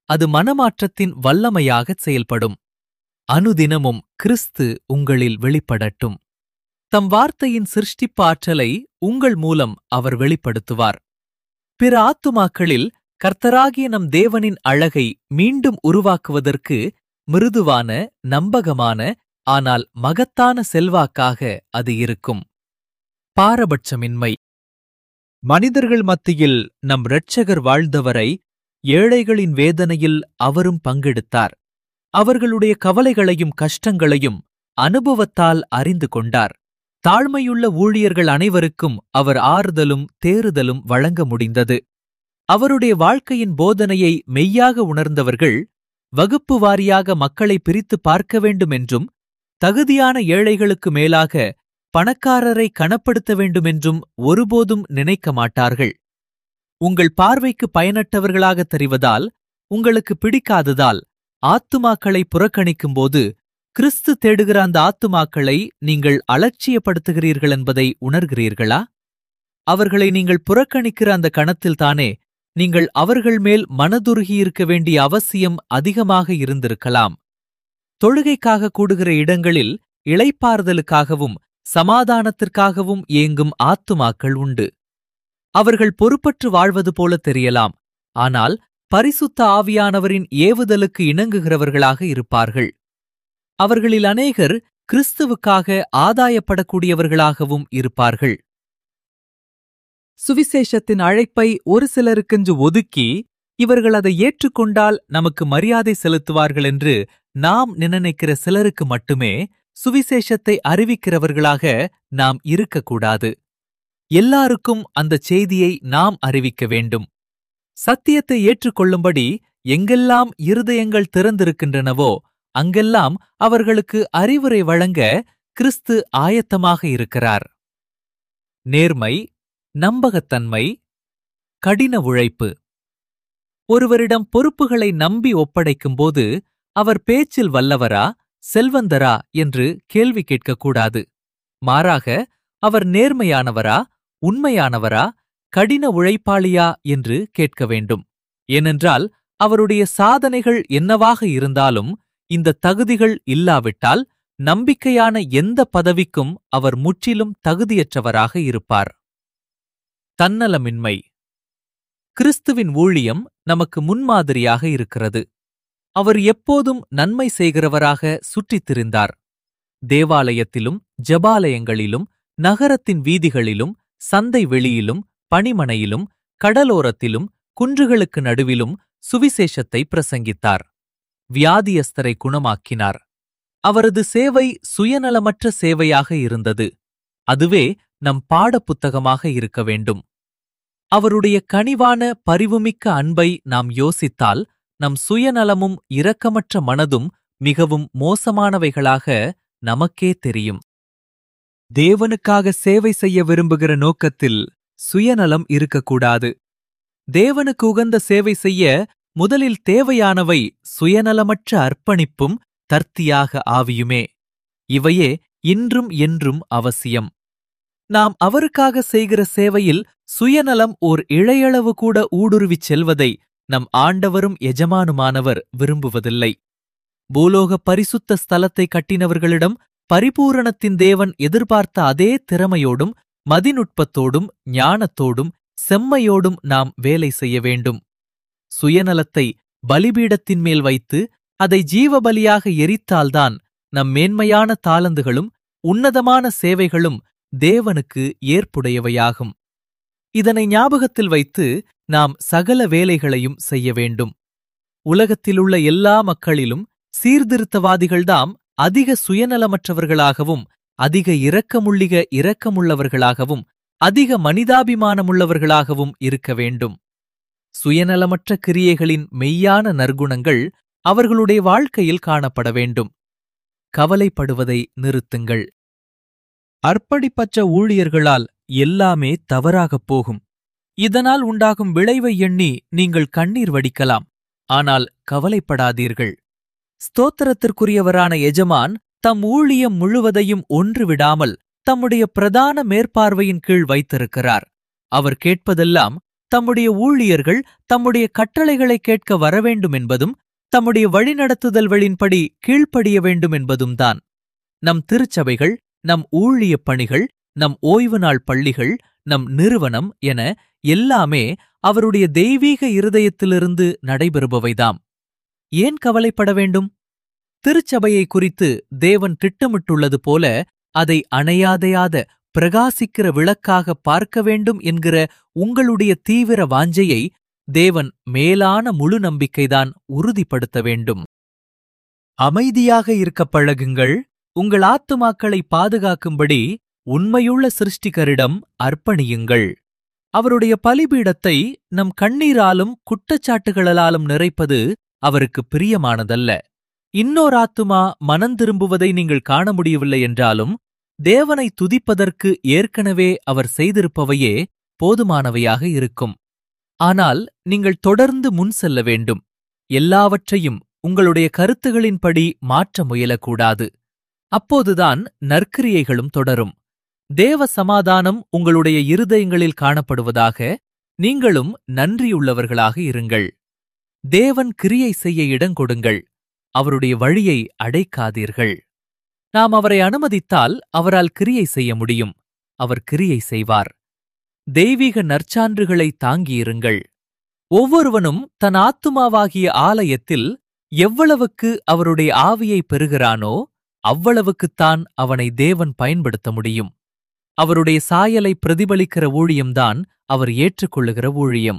Speaker 1: அது மனமாற்றத்தின் வல்லமையாகச் செயல்படும் அனுதினமும் கிறிஸ்து உங்களில் வெளிப்படட்டும் தம் வார்த்தையின் சிருஷ்டிப்பு ஆற்றலை உங்கள் மூலம் அவர் வெளிப்படுத்துவார் பிற ஆத்துமாக்களில் கர்த்தராகிய நம் தேவனின் அழகை மீண்டும் உருவாக்குவதற்கு மிருதுவான நம்பகமான ஆனால் மகத்தான செல்வாக்காக அது இருக்கும் பாரபட்சமின்மை மனிதர்கள் மத்தியில் நம் இரட்சகர் வாழ்ந்தவரை ஏழைகளின் வேதனையில் அவரும் பங்கெடுத்தார் அவர்களுடைய கவலைகளையும் கஷ்டங்களையும் அனுபவத்தால் அறிந்து கொண்டார் தாழ்மையுள்ள ஊழியர்கள் அனைவருக்கும் அவர் ஆறுதலும் தேறுதலும் வழங்க முடிந்தது அவருடைய வாழ்க்கையின் போதனையை மெய்யாக உணர்ந்தவர்கள் வகுப்பு வாரியாக மக்களை பிரித்து பார்க்க வேண்டும் என்றும் தகுதியான ஏழைகளுக்கு மேலாக பணக்காரரை கனப்படுத்த வேண்டுமென்றும் ஒருபோதும் நினைக்க மாட்டார்கள் உங்கள் பார்வைக்கு பயனற்றவர்களாக தெரிவதால் உங்களுக்கு பிடிக்காததால் ஆத்துமாக்களை புறக்கணிக்கும்போது கிறிஸ்து தேடுகிற அந்த ஆத்துமாக்களை நீங்கள் அலட்சியப்படுத்துகிறீர்கள் என்பதை உணர்கிறீர்களா அவர்களை நீங்கள் புறக்கணிக்கிற அந்த கணத்தில்தானே நீங்கள் அவர்கள் மேல் மனதுருகியிருக்க வேண்டிய அவசியம் அதிகமாக இருந்திருக்கலாம் தொழுகைக்காக கூடுகிற இடங்களில் இளைப்பாறுதலுக்காகவும் சமாதானத்திற்காகவும் ஏங்கும் ஆத்துமாக்கள் உண்டு அவர்கள் பொறுப்பற்று வாழ்வது போல தெரியலாம் ஆனால் பரிசுத்த ஆவியானவரின் ஏவுதலுக்கு இணங்குகிறவர்களாக இருப்பார்கள் அவர்களில் அநேகர் கிறிஸ்துவுக்காக ஆதாயப்படக்கூடியவர்களாகவும் இருப்பார்கள் சுவிசேஷத்தின் அழைப்பை ஒரு சிலருக்கென்று ஒதுக்கி இவர்கள் அதை ஏற்றுக்கொண்டால் நமக்கு மரியாதை செலுத்துவார்கள் என்று நாம் நினைக்கிற சிலருக்கு மட்டுமே சுவிசேஷத்தை அறிவிக்கிறவர்களாக நாம் இருக்கக்கூடாது எல்லாருக்கும் அந்த செய்தியை நாம் அறிவிக்க வேண்டும் சத்தியத்தை ஏற்றுக்கொள்ளும்படி எங்கெல்லாம் இருதயங்கள் திறந்திருக்கின்றனவோ அங்கெல்லாம் அவர்களுக்கு அறிவுரை வழங்க கிறிஸ்து ஆயத்தமாக இருக்கிறார் நேர்மை நம்பகத்தன்மை கடின உழைப்பு ஒருவரிடம் பொறுப்புகளை நம்பி ஒப்படைக்கும்போது அவர் பேச்சில் வல்லவரா செல்வந்தரா என்று கேள்வி கேட்கக்கூடாது மாறாக அவர் நேர்மையானவரா உண்மையானவரா கடின உழைப்பாளியா என்று கேட்க வேண்டும் ஏனென்றால் அவருடைய சாதனைகள் என்னவாக இருந்தாலும் இந்த தகுதிகள் இல்லாவிட்டால் நம்பிக்கையான எந்த பதவிக்கும் அவர் முற்றிலும் தகுதியற்றவராக இருப்பார் தன்னலமின்மை கிறிஸ்துவின் ஊழியம் நமக்கு முன்மாதிரியாக இருக்கிறது அவர் எப்போதும் நன்மை செய்கிறவராக சுற்றித் திரிந்தார் தேவாலயத்திலும் ஜபாலயங்களிலும் நகரத்தின் வீதிகளிலும் சந்தை வெளியிலும் பணிமனையிலும் கடலோரத்திலும் குன்றுகளுக்கு நடுவிலும் சுவிசேஷத்தை பிரசங்கித்தார் வியாதியஸ்தரை குணமாக்கினார் அவரது சேவை சுயநலமற்ற சேவையாக இருந்தது அதுவே நம் பாடப்புத்தகமாக இருக்க வேண்டும் அவருடைய கனிவான பரிவுமிக்க அன்பை நாம் யோசித்தால் நம் சுயநலமும் இரக்கமற்ற மனதும் மிகவும் மோசமானவைகளாக நமக்கே தெரியும் தேவனுக்காக சேவை செய்ய விரும்புகிற நோக்கத்தில் சுயநலம் இருக்கக்கூடாது தேவனுக்கு உகந்த சேவை செய்ய முதலில் தேவையானவை சுயநலமற்ற அர்ப்பணிப்பும் தர்த்தியாக ஆவியுமே இவையே இன்றும் என்றும் அவசியம் நாம் அவருக்காக செய்கிற சேவையில் சுயநலம் ஓர் இழையளவு கூட ஊடுருவிச் செல்வதை நம் ஆண்டவரும் எஜமானுமானவர் விரும்புவதில்லை பூலோக பரிசுத்த ஸ்தலத்தை கட்டினவர்களிடம் பரிபூரணத்தின் தேவன் எதிர்பார்த்த அதே திறமையோடும் மதிநுட்பத்தோடும் ஞானத்தோடும் செம்மையோடும் நாம் வேலை செய்ய வேண்டும் சுயநலத்தை பலிபீடத்தின் மேல் வைத்து அதை ஜீவபலியாக எரித்தால்தான் நம் மேன்மையான தாளந்துகளும் உன்னதமான சேவைகளும் தேவனுக்கு ஏற்புடையவையாகும் இதனை ஞாபகத்தில் வைத்து நாம் சகல வேலைகளையும் செய்ய வேண்டும் உலகத்திலுள்ள எல்லா மக்களிலும் சீர்திருத்தவாதிகள்தாம் அதிக சுயநலமற்றவர்களாகவும் அதிக இரக்கமுள்ளிக இரக்கமுள்ளவர்களாகவும் அதிக மனிதாபிமானமுள்ளவர்களாகவும் இருக்க வேண்டும் சுயநலமற்ற கிரியைகளின் மெய்யான நற்குணங்கள் அவர்களுடைய வாழ்க்கையில் காணப்பட வேண்டும் கவலைப்படுவதை நிறுத்துங்கள் அர்ப்பணிப்பற்ற ஊழியர்களால் எல்லாமே தவறாகப் போகும் இதனால் உண்டாகும் விளைவை எண்ணி நீங்கள் கண்ணீர் வடிக்கலாம் ஆனால் கவலைப்படாதீர்கள் ஸ்தோத்திரத்திற்குரியவரான எஜமான் தம் ஊழியம் முழுவதையும் ஒன்று விடாமல் தம்முடைய பிரதான மேற்பார்வையின் கீழ் வைத்திருக்கிறார் அவர் கேட்பதெல்லாம் தம்முடைய ஊழியர்கள் தம்முடைய கட்டளைகளை கேட்க வரவேண்டும் என்பதும் தம்முடைய வழிநடத்துதல்களின்படி கீழ்ப்படிய வேண்டும் என்பதும் தான் நம் திருச்சபைகள் நம் ஊழியப் பணிகள் நம் ஓய்வு நாள் பள்ளிகள் நம் நிறுவனம் என எல்லாமே அவருடைய தெய்வீக இருதயத்திலிருந்து நடைபெறுபவைதாம் ஏன் கவலைப்பட வேண்டும் திருச்சபையை குறித்து தேவன் திட்டமிட்டுள்ளது போல அதை அணையாதையாத பிரகாசிக்கிற விளக்காக பார்க்க வேண்டும் என்கிற உங்களுடைய தீவிர வாஞ்சையை தேவன் மேலான முழு நம்பிக்கைதான் உறுதிப்படுத்த வேண்டும் அமைதியாக இருக்க பழகுங்கள் உங்கள் ஆத்துமாக்களை பாதுகாக்கும்படி உண்மையுள்ள சிருஷ்டிகரிடம் அர்ப்பணியுங்கள் அவருடைய பலிபீடத்தை நம் கண்ணீராலும் குற்றச்சாட்டுகளாலும் நிறைப்பது அவருக்கு பிரியமானதல்ல இன்னோர் ஆத்துமா மனந்திரும்புவதை நீங்கள் காண முடியவில்லை என்றாலும் தேவனை துதிப்பதற்கு ஏற்கனவே அவர் செய்திருப்பவையே போதுமானவையாக இருக்கும் ஆனால் நீங்கள் தொடர்ந்து முன் செல்ல வேண்டும் எல்லாவற்றையும் உங்களுடைய கருத்துகளின்படி மாற்ற முயலக்கூடாது அப்போதுதான் நற்கிரியைகளும் தொடரும் தேவ சமாதானம் உங்களுடைய இருதயங்களில் காணப்படுவதாக நீங்களும் நன்றியுள்ளவர்களாக இருங்கள் தேவன் கிரியை செய்ய இடங்கொடுங்கள் அவருடைய வழியை அடைக்காதீர்கள் நாம் அவரை அனுமதித்தால் அவரால் கிரியை செய்ய முடியும் அவர் கிரியை செய்வார் தெய்வீக நற்சான்றுகளை தாங்கியிருங்கள் ஒவ்வொருவனும் தன் ஆத்துமாவாகிய ஆலயத்தில் எவ்வளவுக்கு அவருடைய ஆவியை பெறுகிறானோ அவ்வளவுக்குத்தான் அவனை தேவன் பயன்படுத்த முடியும் அவருடைய சாயலை பிரதிபலிக்கிற ஊழியம்தான் அவர் ஏற்றுக்கொள்ளுகிற ஊழியம்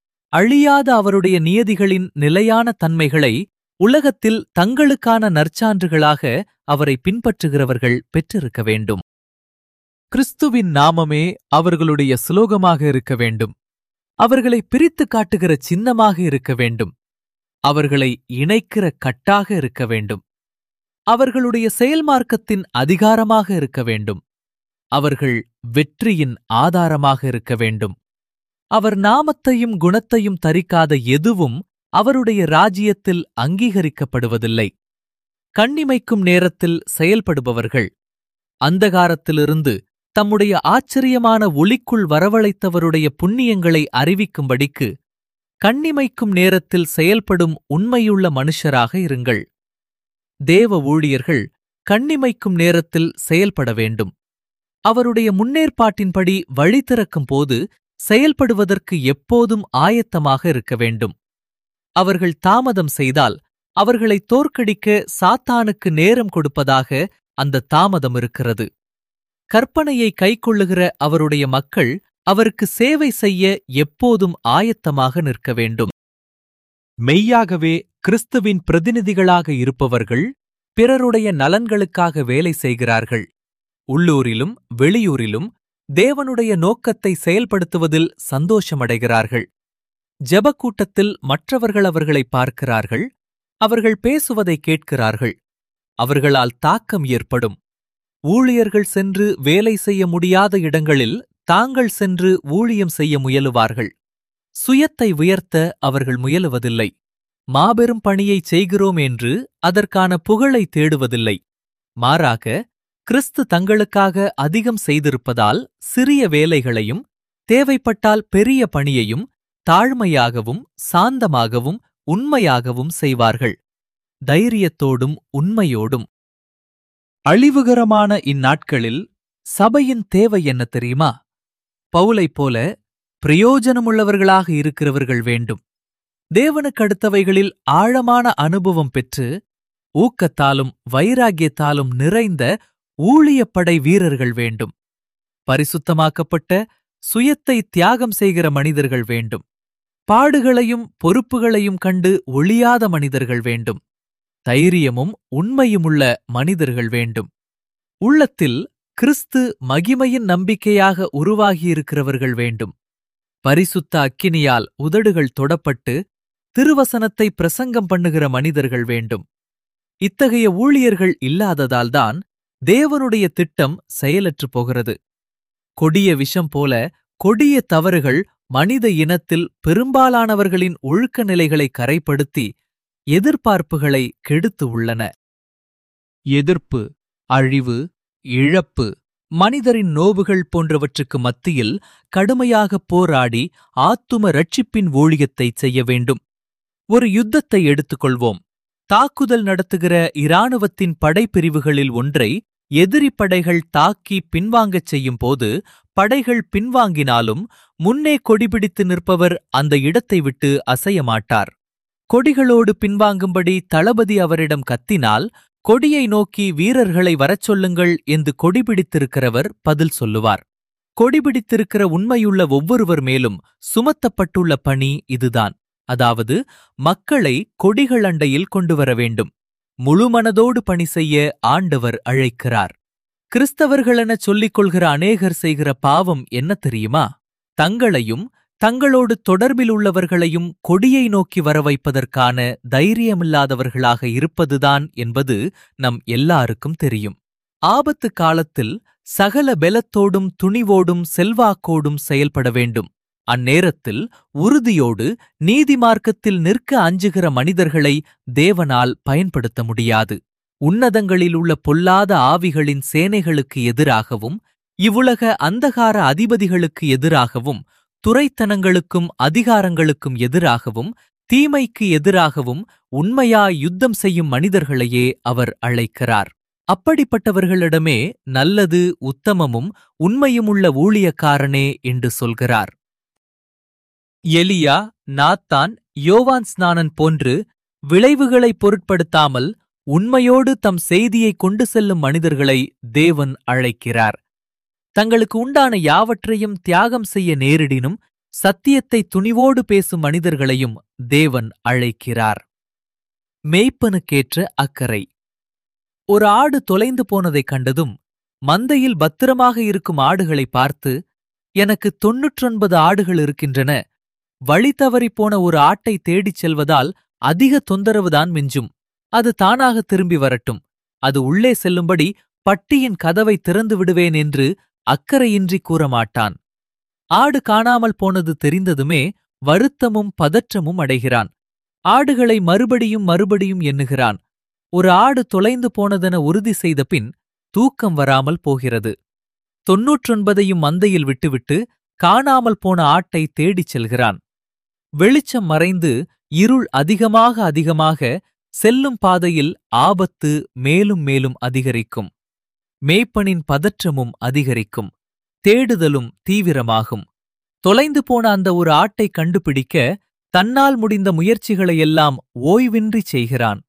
Speaker 1: அழியாத அவருடைய நியதிகளின் நிலையான தன்மைகளை உலகத்தில் தங்களுக்கான நற்சான்றுகளாக அவரை பின்பற்றுகிறவர்கள் பெற்றிருக்க வேண்டும் கிறிஸ்துவின் நாமமே அவர்களுடைய சுலோகமாக இருக்க வேண்டும் அவர்களை பிரித்து காட்டுகிற சின்னமாக இருக்க வேண்டும் அவர்களை இணைக்கிற கட்டாக இருக்க வேண்டும் அவர்களுடைய செயல்மார்க்கத்தின் அதிகாரமாக இருக்க வேண்டும் அவர்கள் வெற்றியின் ஆதாரமாக இருக்க வேண்டும் அவர் நாமத்தையும் குணத்தையும் தரிக்காத எதுவும் அவருடைய ராஜ்யத்தில் அங்கீகரிக்கப்படுவதில்லை கண்ணிமைக்கும் நேரத்தில் செயல்படுபவர்கள் அந்தகாரத்திலிருந்து தம்முடைய ஆச்சரியமான ஒளிக்குள் வரவழைத்தவருடைய புண்ணியங்களை அறிவிக்கும்படிக்கு கண்ணிமைக்கும் நேரத்தில் செயல்படும் உண்மையுள்ள மனுஷராக இருங்கள் தேவ ஊழியர்கள் கண்ணிமைக்கும் நேரத்தில் செயல்பட வேண்டும் அவருடைய முன்னேற்பாட்டின்படி வழி திறக்கும் போது செயல்படுவதற்கு எப்போதும் ஆயத்தமாக இருக்க வேண்டும் அவர்கள் தாமதம் செய்தால் அவர்களை தோற்கடிக்க சாத்தானுக்கு நேரம் கொடுப்பதாக அந்த தாமதம் இருக்கிறது கற்பனையை கைக்கொள்ளுகிற அவருடைய மக்கள் அவருக்கு சேவை செய்ய எப்போதும் ஆயத்தமாக நிற்க வேண்டும் மெய்யாகவே கிறிஸ்துவின் பிரதிநிதிகளாக இருப்பவர்கள் பிறருடைய நலன்களுக்காக வேலை செய்கிறார்கள் உள்ளூரிலும் வெளியூரிலும் தேவனுடைய நோக்கத்தை செயல்படுத்துவதில் சந்தோஷமடைகிறார்கள் ஜெபக்கூட்டத்தில் மற்றவர்கள் அவர்களை பார்க்கிறார்கள் அவர்கள் பேசுவதை கேட்கிறார்கள் அவர்களால் தாக்கம் ஏற்படும் ஊழியர்கள் சென்று வேலை செய்ய முடியாத இடங்களில் தாங்கள் சென்று ஊழியம் செய்ய முயலுவார்கள் சுயத்தை உயர்த்த அவர்கள் முயலுவதில்லை மாபெரும் பணியைச் செய்கிறோம் என்று அதற்கான புகழை தேடுவதில்லை மாறாக கிறிஸ்து தங்களுக்காக அதிகம் செய்திருப்பதால் சிறிய வேலைகளையும் தேவைப்பட்டால் பெரிய பணியையும் தாழ்மையாகவும் சாந்தமாகவும் உண்மையாகவும் செய்வார்கள் தைரியத்தோடும் உண்மையோடும் அழிவுகரமான இந்நாட்களில் சபையின் தேவை என்ன தெரியுமா பவுலைப் போல பிரயோஜனமுள்ளவர்களாக இருக்கிறவர்கள் வேண்டும் தேவனுக்கு அடுத்தவைகளில் ஆழமான அனுபவம் பெற்று ஊக்கத்தாலும் வைராகியத்தாலும் நிறைந்த ஊழியப்படை வீரர்கள் வேண்டும் பரிசுத்தமாக்கப்பட்ட சுயத்தை தியாகம் செய்கிற மனிதர்கள் வேண்டும் பாடுகளையும் பொறுப்புகளையும் கண்டு ஒளியாத மனிதர்கள் வேண்டும் தைரியமும் உண்மையுமுள்ள மனிதர்கள் வேண்டும் உள்ளத்தில் கிறிஸ்து மகிமையின் நம்பிக்கையாக உருவாகியிருக்கிறவர்கள் வேண்டும் பரிசுத்த அக்கினியால் உதடுகள் தொடப்பட்டு திருவசனத்தை பிரசங்கம் பண்ணுகிற மனிதர்கள் வேண்டும் இத்தகைய ஊழியர்கள் இல்லாததால்தான் தேவனுடைய திட்டம் செயலற்றுப் போகிறது கொடிய விஷம் போல கொடிய தவறுகள் மனித இனத்தில் பெரும்பாலானவர்களின் ஒழுக்க நிலைகளை கரைப்படுத்தி எதிர்பார்ப்புகளை கெடுத்து உள்ளன எதிர்ப்பு அழிவு இழப்பு மனிதரின் நோவுகள் போன்றவற்றுக்கு மத்தியில் கடுமையாக போராடி ஆத்தும ரட்சிப்பின் ஊழியத்தை செய்ய வேண்டும் ஒரு யுத்தத்தை எடுத்துக்கொள்வோம் தாக்குதல் நடத்துகிற இராணுவத்தின் படைப்பிரிவுகளில் ஒன்றை எதிரி படைகள் தாக்கி பின்வாங்கச் செய்யும் போது படைகள் பின்வாங்கினாலும் முன்னே கொடிபிடித்து நிற்பவர் அந்த இடத்தை விட்டு அசைய மாட்டார் கொடிகளோடு பின்வாங்கும்படி தளபதி அவரிடம் கத்தினால் கொடியை நோக்கி வீரர்களை வரச் சொல்லுங்கள் என்று கொடிபிடித்திருக்கிறவர் பதில் சொல்லுவார் கொடிபிடித்திருக்கிற உண்மையுள்ள ஒவ்வொருவர் மேலும் சுமத்தப்பட்டுள்ள பணி இதுதான் அதாவது மக்களை கொடிகள் அண்டையில் கொண்டு வர வேண்டும் முழுமனதோடு பணி செய்ய ஆண்டவர் அழைக்கிறார் கிறிஸ்தவர்களென சொல்லிக் கொள்கிற அநேகர் செய்கிற பாவம் என்ன தெரியுமா தங்களையும் தங்களோடு தொடர்பில் உள்ளவர்களையும் கொடியை நோக்கி வர வைப்பதற்கான தைரியமில்லாதவர்களாக இருப்பதுதான் என்பது நம் எல்லாருக்கும் தெரியும் ஆபத்து காலத்தில் சகல பெலத்தோடும் துணிவோடும் செல்வாக்கோடும் செயல்பட வேண்டும் அந்நேரத்தில் உறுதியோடு நீதி மார்க்கத்தில் நிற்க அஞ்சுகிற மனிதர்களை தேவனால் பயன்படுத்த முடியாது உன்னதங்களில் உள்ள பொல்லாத ஆவிகளின் சேனைகளுக்கு எதிராகவும் இவ்வுலக அந்தகார அதிபதிகளுக்கு எதிராகவும் துரைத்தனங்களுக்கும் அதிகாரங்களுக்கும் எதிராகவும் தீமைக்கு எதிராகவும் உண்மையாய் யுத்தம் செய்யும் மனிதர்களையே அவர் அழைக்கிறார் அப்படிப்பட்டவர்களிடமே நல்லது உத்தமமும் உண்மையுமுள்ள ஊழியக்காரனே என்று சொல்கிறார் எலியா நாத்தான் யோவான் ஸ்நானன் போன்று விளைவுகளை பொருட்படுத்தாமல் உண்மையோடு தம் செய்தியை கொண்டு செல்லும் மனிதர்களை தேவன் அழைக்கிறார் தங்களுக்கு உண்டான யாவற்றையும் தியாகம் செய்ய நேரிடினும் சத்தியத்தை துணிவோடு பேசும் மனிதர்களையும் தேவன் அழைக்கிறார் மேய்ப்பனுக்கேற்ற அக்கறை ஒரு ஆடு தொலைந்து போனதைக் கண்டதும் மந்தையில் பத்திரமாக இருக்கும் ஆடுகளை பார்த்து எனக்கு தொன்னூற்றொன்பது ஆடுகள் இருக்கின்றன வழி தவறிப் போன ஒரு ஆட்டை தேடிச் செல்வதால் அதிக தொந்தரவுதான் மிஞ்சும் அது தானாக திரும்பி வரட்டும் அது உள்ளே செல்லும்படி பட்டியின் கதவை திறந்து விடுவேன் என்று அக்கறையின்றி கூறமாட்டான் ஆடு காணாமல் போனது தெரிந்ததுமே வருத்தமும் பதற்றமும் அடைகிறான் ஆடுகளை மறுபடியும் மறுபடியும் எண்ணுகிறான் ஒரு ஆடு தொலைந்து போனதென உறுதி செய்த பின் தூக்கம் வராமல் போகிறது தொன்னூற்றொன்பதையும் மந்தையில் விட்டுவிட்டு காணாமல் போன ஆட்டை தேடிச் செல்கிறான் வெளிச்சம் மறைந்து இருள் அதிகமாக அதிகமாக செல்லும் பாதையில் ஆபத்து மேலும் மேலும் அதிகரிக்கும் மேய்ப்பனின் பதற்றமும் அதிகரிக்கும் தேடுதலும் தீவிரமாகும் தொலைந்து போன அந்த ஒரு ஆட்டை கண்டுபிடிக்க தன்னால் முடிந்த முயற்சிகளையெல்லாம் ஓய்வின்றி செய்கிறான்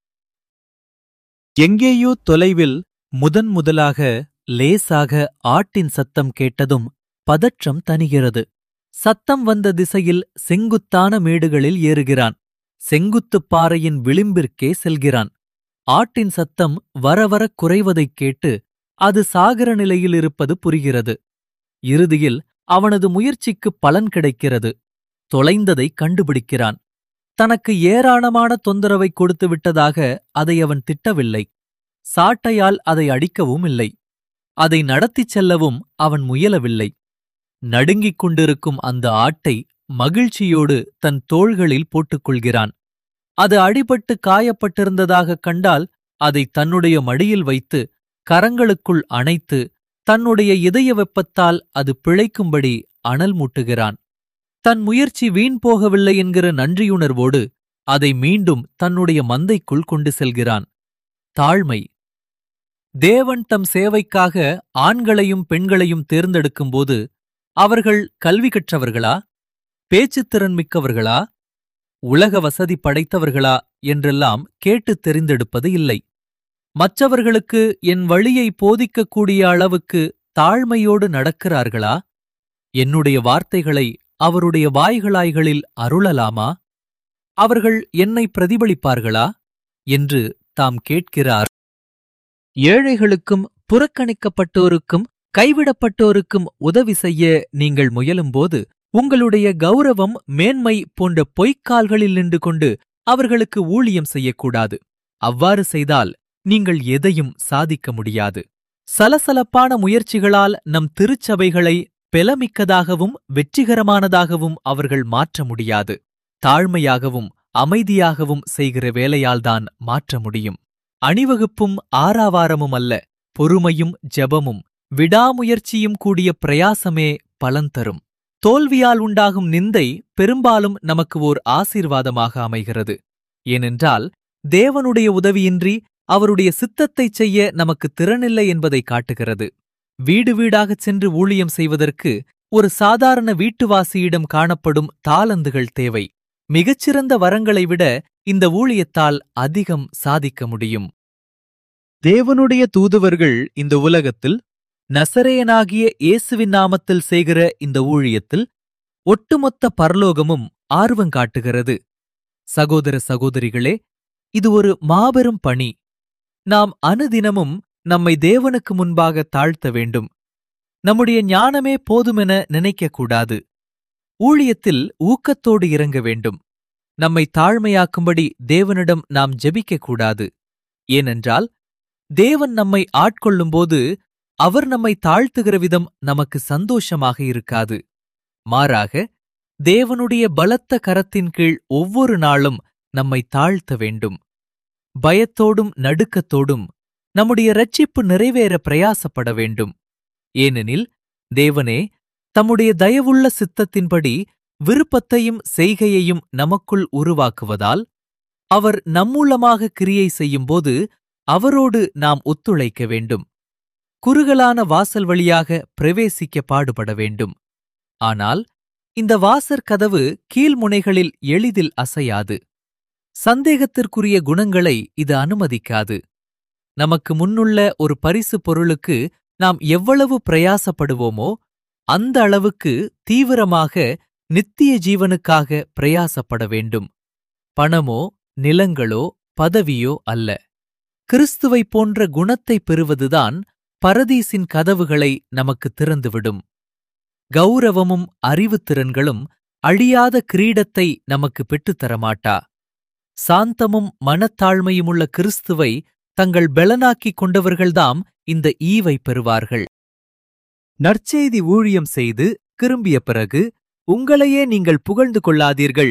Speaker 1: எங்கேயோ தொலைவில் முதன் முதலாக லேசாக ஆட்டின் சத்தம் கேட்டதும் பதற்றம் தணிகிறது சத்தம் வந்த திசையில் செங்குத்தான மேடுகளில் ஏறுகிறான் செங்குத்துப் பாறையின் விளிம்பிற்கே செல்கிறான் ஆட்டின் சத்தம் வரவரக் குறைவதைக் கேட்டு அது சாகர நிலையில் இருப்பது புரிகிறது இறுதியில் அவனது முயற்சிக்கு பலன் கிடைக்கிறது தொலைந்ததை கண்டுபிடிக்கிறான் தனக்கு ஏராளமான தொந்தரவை கொடுத்து விட்டதாக அதை அவன் திட்டவில்லை சாட்டையால் அதை அடிக்கவும் இல்லை அதை நடத்திச் செல்லவும் அவன் முயலவில்லை நடுங்கிக் கொண்டிருக்கும் அந்த ஆட்டை மகிழ்ச்சியோடு தன் தோள்களில் போட்டுக்கொள்கிறான் அது அடிபட்டு காயப்பட்டிருந்ததாகக் கண்டால் அதை தன்னுடைய மடியில் வைத்து கரங்களுக்குள் அணைத்து தன்னுடைய இதய வெப்பத்தால் அது பிழைக்கும்படி அனல் மூட்டுகிறான் தன் முயற்சி வீண் போகவில்லை என்கிற நன்றியுணர்வோடு அதை மீண்டும் தன்னுடைய மந்தைக்குள் கொண்டு செல்கிறான் தாழ்மை தேவன் தம் சேவைக்காக ஆண்களையும் பெண்களையும் தேர்ந்தெடுக்கும்போது அவர்கள் கல்வி கற்றவர்களா பேச்சுத்திறன் மிக்கவர்களா உலக வசதி படைத்தவர்களா என்றெல்லாம் கேட்டுத் தெரிந்தெடுப்பது இல்லை மற்றவர்களுக்கு என் வழியை போதிக்கக்கூடிய அளவுக்கு தாழ்மையோடு நடக்கிறார்களா என்னுடைய வார்த்தைகளை அவருடைய வாய்களாய்களில் அருளலாமா அவர்கள் என்னை பிரதிபலிப்பார்களா என்று தாம் கேட்கிறார் ஏழைகளுக்கும் புறக்கணிக்கப்பட்டோருக்கும் கைவிடப்பட்டோருக்கும் உதவி செய்ய நீங்கள் முயலும்போது உங்களுடைய கௌரவம் மேன்மை போன்ற பொய்க்கால்களில் நின்று கொண்டு அவர்களுக்கு ஊழியம் செய்யக்கூடாது அவ்வாறு செய்தால் நீங்கள் எதையும் சாதிக்க முடியாது சலசலப்பான முயற்சிகளால் நம் திருச்சபைகளை பெலமிக்கதாகவும் வெற்றிகரமானதாகவும் அவர்கள் மாற்ற முடியாது தாழ்மையாகவும் அமைதியாகவும் செய்கிற வேலையால்தான் மாற்ற முடியும் அணிவகுப்பும் ஆறாவாரமும் அல்ல பொறுமையும் ஜெபமும் விடாமுயற்சியும் கூடிய பிரயாசமே பலன் தரும் தோல்வியால் உண்டாகும் நிந்தை பெரும்பாலும் நமக்கு ஓர் ஆசீர்வாதமாக அமைகிறது ஏனென்றால் தேவனுடைய உதவியின்றி அவருடைய சித்தத்தைச் செய்ய நமக்கு திறனில்லை என்பதை காட்டுகிறது வீடு வீடாகச் சென்று ஊழியம் செய்வதற்கு ஒரு சாதாரண வீட்டுவாசியிடம் காணப்படும் தாளந்துகள் தேவை மிகச்சிறந்த வரங்களை விட இந்த ஊழியத்தால் அதிகம் சாதிக்க முடியும் தேவனுடைய தூதுவர்கள் இந்த உலகத்தில் நசரேயனாகிய இயேசுவின் நாமத்தில் செய்கிற இந்த ஊழியத்தில் ஒட்டுமொத்த பரலோகமும் ஆர்வம் காட்டுகிறது சகோதர சகோதரிகளே இது ஒரு மாபெரும் பணி நாம் அனுதினமும் நம்மை தேவனுக்கு முன்பாக தாழ்த்த வேண்டும் நம்முடைய ஞானமே போதுமென நினைக்கக்கூடாது ஊழியத்தில் ஊக்கத்தோடு இறங்க வேண்டும் நம்மை தாழ்மையாக்கும்படி தேவனிடம் நாம் ஜெபிக்கக் கூடாது ஏனென்றால் தேவன் நம்மை ஆட்கொள்ளும்போது அவர் நம்மை தாழ்த்துகிற விதம் நமக்கு சந்தோஷமாக இருக்காது மாறாக தேவனுடைய பலத்த கரத்தின் கீழ் ஒவ்வொரு நாளும் நம்மை தாழ்த்த வேண்டும் பயத்தோடும் நடுக்கத்தோடும் நம்முடைய இரட்சிப்பு நிறைவேற பிரயாசப்பட வேண்டும் ஏனெனில் தேவனே தம்முடைய தயவுள்ள சித்தத்தின்படி விருப்பத்தையும் செய்கையையும் நமக்குள் உருவாக்குவதால் அவர் நம்மூலமாக கிரியை செய்யும்போது அவரோடு நாம் ஒத்துழைக்க வேண்டும் குறுகலான வாசல் வழியாக பிரவேசிக்க பாடுபட வேண்டும் ஆனால் இந்த வாசற் கதவு கீழ்முனைகளில் எளிதில் அசையாது சந்தேகத்திற்குரிய குணங்களை இது அனுமதிக்காது நமக்கு முன்னுள்ள ஒரு பரிசு பொருளுக்கு நாம் எவ்வளவு பிரயாசப்படுவோமோ அந்த அளவுக்கு தீவிரமாக நித்திய ஜீவனுக்காக பிரயாசப்பட வேண்டும் பணமோ நிலங்களோ பதவியோ அல்ல கிறிஸ்துவைப் போன்ற குணத்தை பெறுவதுதான் பரதீசின் கதவுகளை நமக்கு திறந்துவிடும் கௌரவமும் அறிவுத்திறன்களும் அழியாத கிரீடத்தை நமக்கு பெற்றுத்தரமாட்டா சாந்தமும் மனத்தாழ்மையுமுள்ள கிறிஸ்துவை தங்கள் பெலனாக்கிக் கொண்டவர்கள்தாம் இந்த ஈவை பெறுவார்கள் நற்செய்தி ஊழியம் செய்து திரும்பிய பிறகு உங்களையே நீங்கள் புகழ்ந்து கொள்ளாதீர்கள்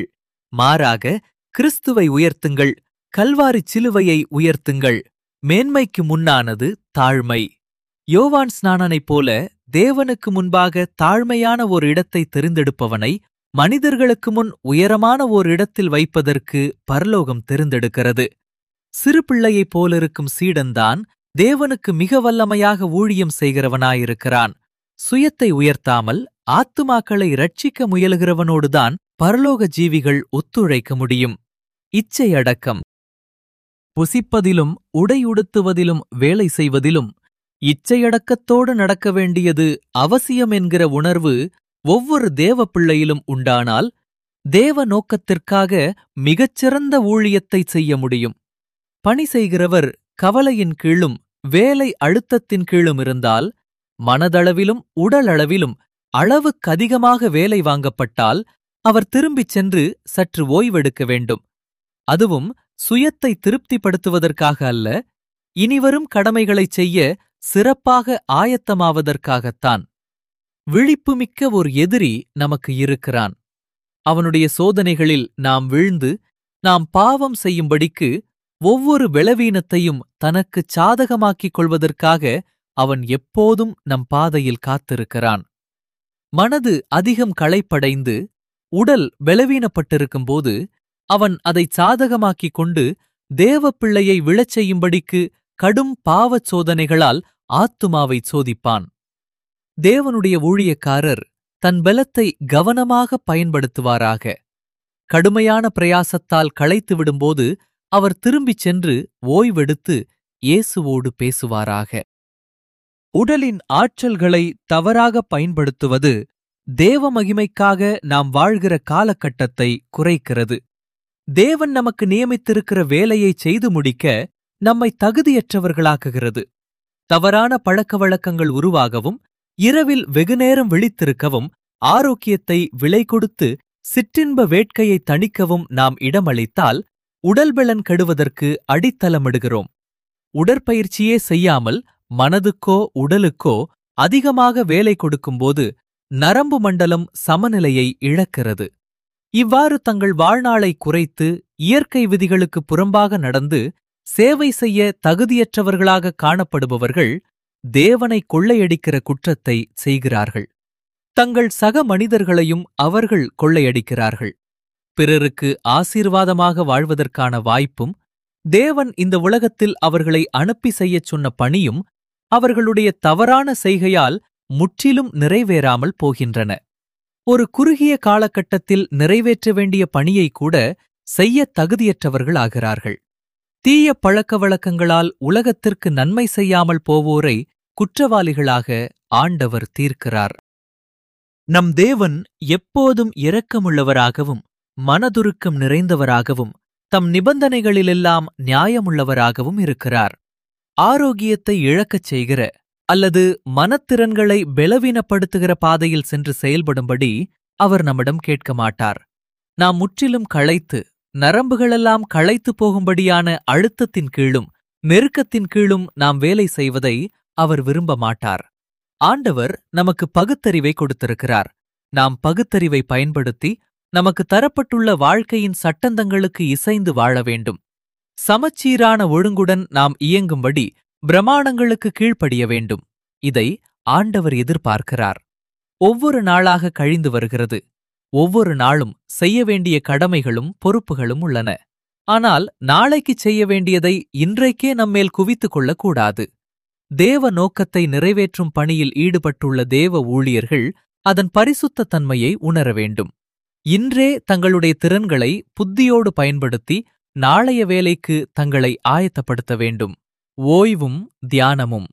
Speaker 1: மாறாக கிறிஸ்துவை உயர்த்துங்கள் கல்வாரி சிலுவையை உயர்த்துங்கள் மேன்மைக்கு முன்னானது தாழ்மை யோவான் ஸ்நானனைப் போல தேவனுக்கு முன்பாக தாழ்மையான ஓர் இடத்தை தெரிந்தெடுப்பவனை மனிதர்களுக்கு முன் உயரமான ஓர் இடத்தில் வைப்பதற்கு பரலோகம் தெரிந்தெடுக்கிறது சிறு பிள்ளையைப் போலிருக்கும் சீடன்தான் தேவனுக்கு மிக வல்லமையாக ஊழியம் செய்கிறவனாயிருக்கிறான் சுயத்தை உயர்த்தாமல் ஆத்துமாக்களை இரட்சிக்க முயலுகிறவனோடுதான் பரலோக ஜீவிகள் ஒத்துழைக்க முடியும் இச்சை அடக்கம் புசிப்பதிலும் உடையுடுத்துவதிலும் வேலை செய்வதிலும் இச்சையடக்கத்தோடு நடக்க வேண்டியது அவசியம் என்கிற உணர்வு ஒவ்வொரு தேவ பிள்ளையிலும் உண்டானால் தேவ நோக்கத்திற்காக மிகச்சிறந்த ஊழியத்தை செய்ய முடியும் பணி செய்கிறவர் கவலையின் கீழும் வேலை அழுத்தத்தின் கீழும் இருந்தால் மனதளவிலும் உடலளவிலும் அளவுக்கதிகமாக வேலை வாங்கப்பட்டால் அவர் திரும்பிச் சென்று சற்று ஓய்வெடுக்க வேண்டும் அதுவும் சுயத்தை திருப்திப்படுத்துவதற்காக அல்ல இனிவரும் கடமைகளைச் செய்ய சிறப்பாக ஆயத்தமாவதற்காகத்தான் விழிப்புமிக்க ஒரு எதிரி நமக்கு இருக்கிறான் அவனுடைய சோதனைகளில் நாம் வீழ்ந்து நாம் பாவம் செய்யும்படிக்கு ஒவ்வொரு பலவீனத்தையும் தனக்குச் சாதகமாக்கிக் கொள்வதற்காக அவன் எப்போதும் நம் பாதையில் காத்திருக்கிறான் மனது அதிகம் களைப்படைந்து உடல் பலவீனப்பட்டிருக்கும்போது அவன் அதைச் சாதகமாக்கிக் கொண்டு தேவப்பிள்ளையை விழச் செய்யும்படிக்கு கடும் பாவச் சோதனைகளால் ஆத்துமாவை சோதிப்பான் தேவனுடைய ஊழியக்காரர் தன் பலத்தை கவனமாக பயன்படுத்துவாராக கடுமையான பிரயாசத்தால் களைத்து விடும்போது அவர் திரும்பிச் சென்று ஓய்வெடுத்து இயேசுவோடு பேசுவாராக உடலின் ஆற்றல்களை தவறாக பயன்படுத்துவது தேவ மகிமைக்காக நாம் வாழ்கிற காலகட்டத்தை குறைக்கிறது தேவன் நமக்கு நியமித்திருக்கிற வேலையை செய்து முடிக்க நம்மை தகுதியற்றவர்களாக்குகிறது தவறான பழக்க வழக்கங்கள் உருவாகவும் இரவில் வெகுநேரம் விழித்திருக்கவும் ஆரோக்கியத்தை விலை கொடுத்து சிற்றின்ப வேட்கையை தணிக்கவும் நாம் இடமளித்தால் உடல்பலன் கெடுவதற்கு அடித்தளமிடுகிறோம் உடற்பயிற்சியே செய்யாமல் மனதுக்கோ உடலுக்கோ அதிகமாக வேலை கொடுக்கும்போது நரம்பு மண்டலம் சமநிலையை இழக்கிறது இவ்வாறு தங்கள் வாழ்நாளை குறைத்து இயற்கை விதிகளுக்கு புறம்பாக நடந்து சேவை செய்ய தகுதியற்றவர்களாக காணப்படுபவர்கள் தேவனை கொள்ளையடிக்கிற குற்றத்தை செய்கிறார்கள் தங்கள் சக மனிதர்களையும் அவர்கள் கொள்ளையடிக்கிறார்கள் பிறருக்கு ஆசீர்வாதமாக வாழ்வதற்கான வாய்ப்பும் தேவன் இந்த உலகத்தில் அவர்களை அனுப்பி செய்யச் சொன்ன பணியும் அவர்களுடைய தவறான செய்கையால் முற்றிலும் நிறைவேறாமல் போகின்றன ஒரு குறுகிய காலகட்டத்தில் நிறைவேற்ற வேண்டிய பணியை கூட செய்ய தகுதியற்றவர்கள் ஆகிறார்கள் தீய பழக்க வழக்கங்களால் உலகத்திற்கு நன்மை செய்யாமல் போவோரை குற்றவாளிகளாக ஆண்டவர் தீர்க்கிறார் நம் தேவன் எப்போதும் இரக்கமுள்ளவராகவும் மனதுருக்கம் நிறைந்தவராகவும் தம் நிபந்தனைகளிலெல்லாம் நியாயமுள்ளவராகவும் இருக்கிறார் ஆரோக்கியத்தை இழக்கச் செய்கிற அல்லது மனத்திறன்களை பெலவீனப்படுத்துகிற பாதையில் சென்று செயல்படும்படி அவர் நம்மிடம் கேட்க மாட்டார் நாம் முற்றிலும் களைத்து நரம்புகளெல்லாம் களைத்து போகும்படியான அழுத்தத்தின் கீழும் நெருக்கத்தின் கீழும் நாம் வேலை செய்வதை அவர் விரும்ப மாட்டார் ஆண்டவர் நமக்கு பகுத்தறிவை கொடுத்திருக்கிறார் நாம் பகுத்தறிவை பயன்படுத்தி நமக்கு தரப்பட்டுள்ள வாழ்க்கையின் சட்டந்தங்களுக்கு இசைந்து வாழ வேண்டும் சமச்சீரான ஒழுங்குடன் நாம் இயங்கும்படி பிரமாணங்களுக்கு கீழ்ப்படிய வேண்டும் இதை ஆண்டவர் எதிர்பார்க்கிறார் ஒவ்வொரு நாளாக கழிந்து வருகிறது ஒவ்வொரு நாளும் செய்ய வேண்டிய கடமைகளும் பொறுப்புகளும் உள்ளன ஆனால் நாளைக்கு செய்ய வேண்டியதை இன்றைக்கே நம்மேல் குவித்துக் கொள்ளக்கூடாது தேவ நோக்கத்தை நிறைவேற்றும் பணியில் ஈடுபட்டுள்ள தேவ ஊழியர்கள் அதன் பரிசுத்த தன்மையை உணர வேண்டும் இன்றே தங்களுடைய திறன்களை புத்தியோடு பயன்படுத்தி நாளைய வேலைக்கு தங்களை ஆயத்தப்படுத்த வேண்டும் ஓய்வும் தியானமும்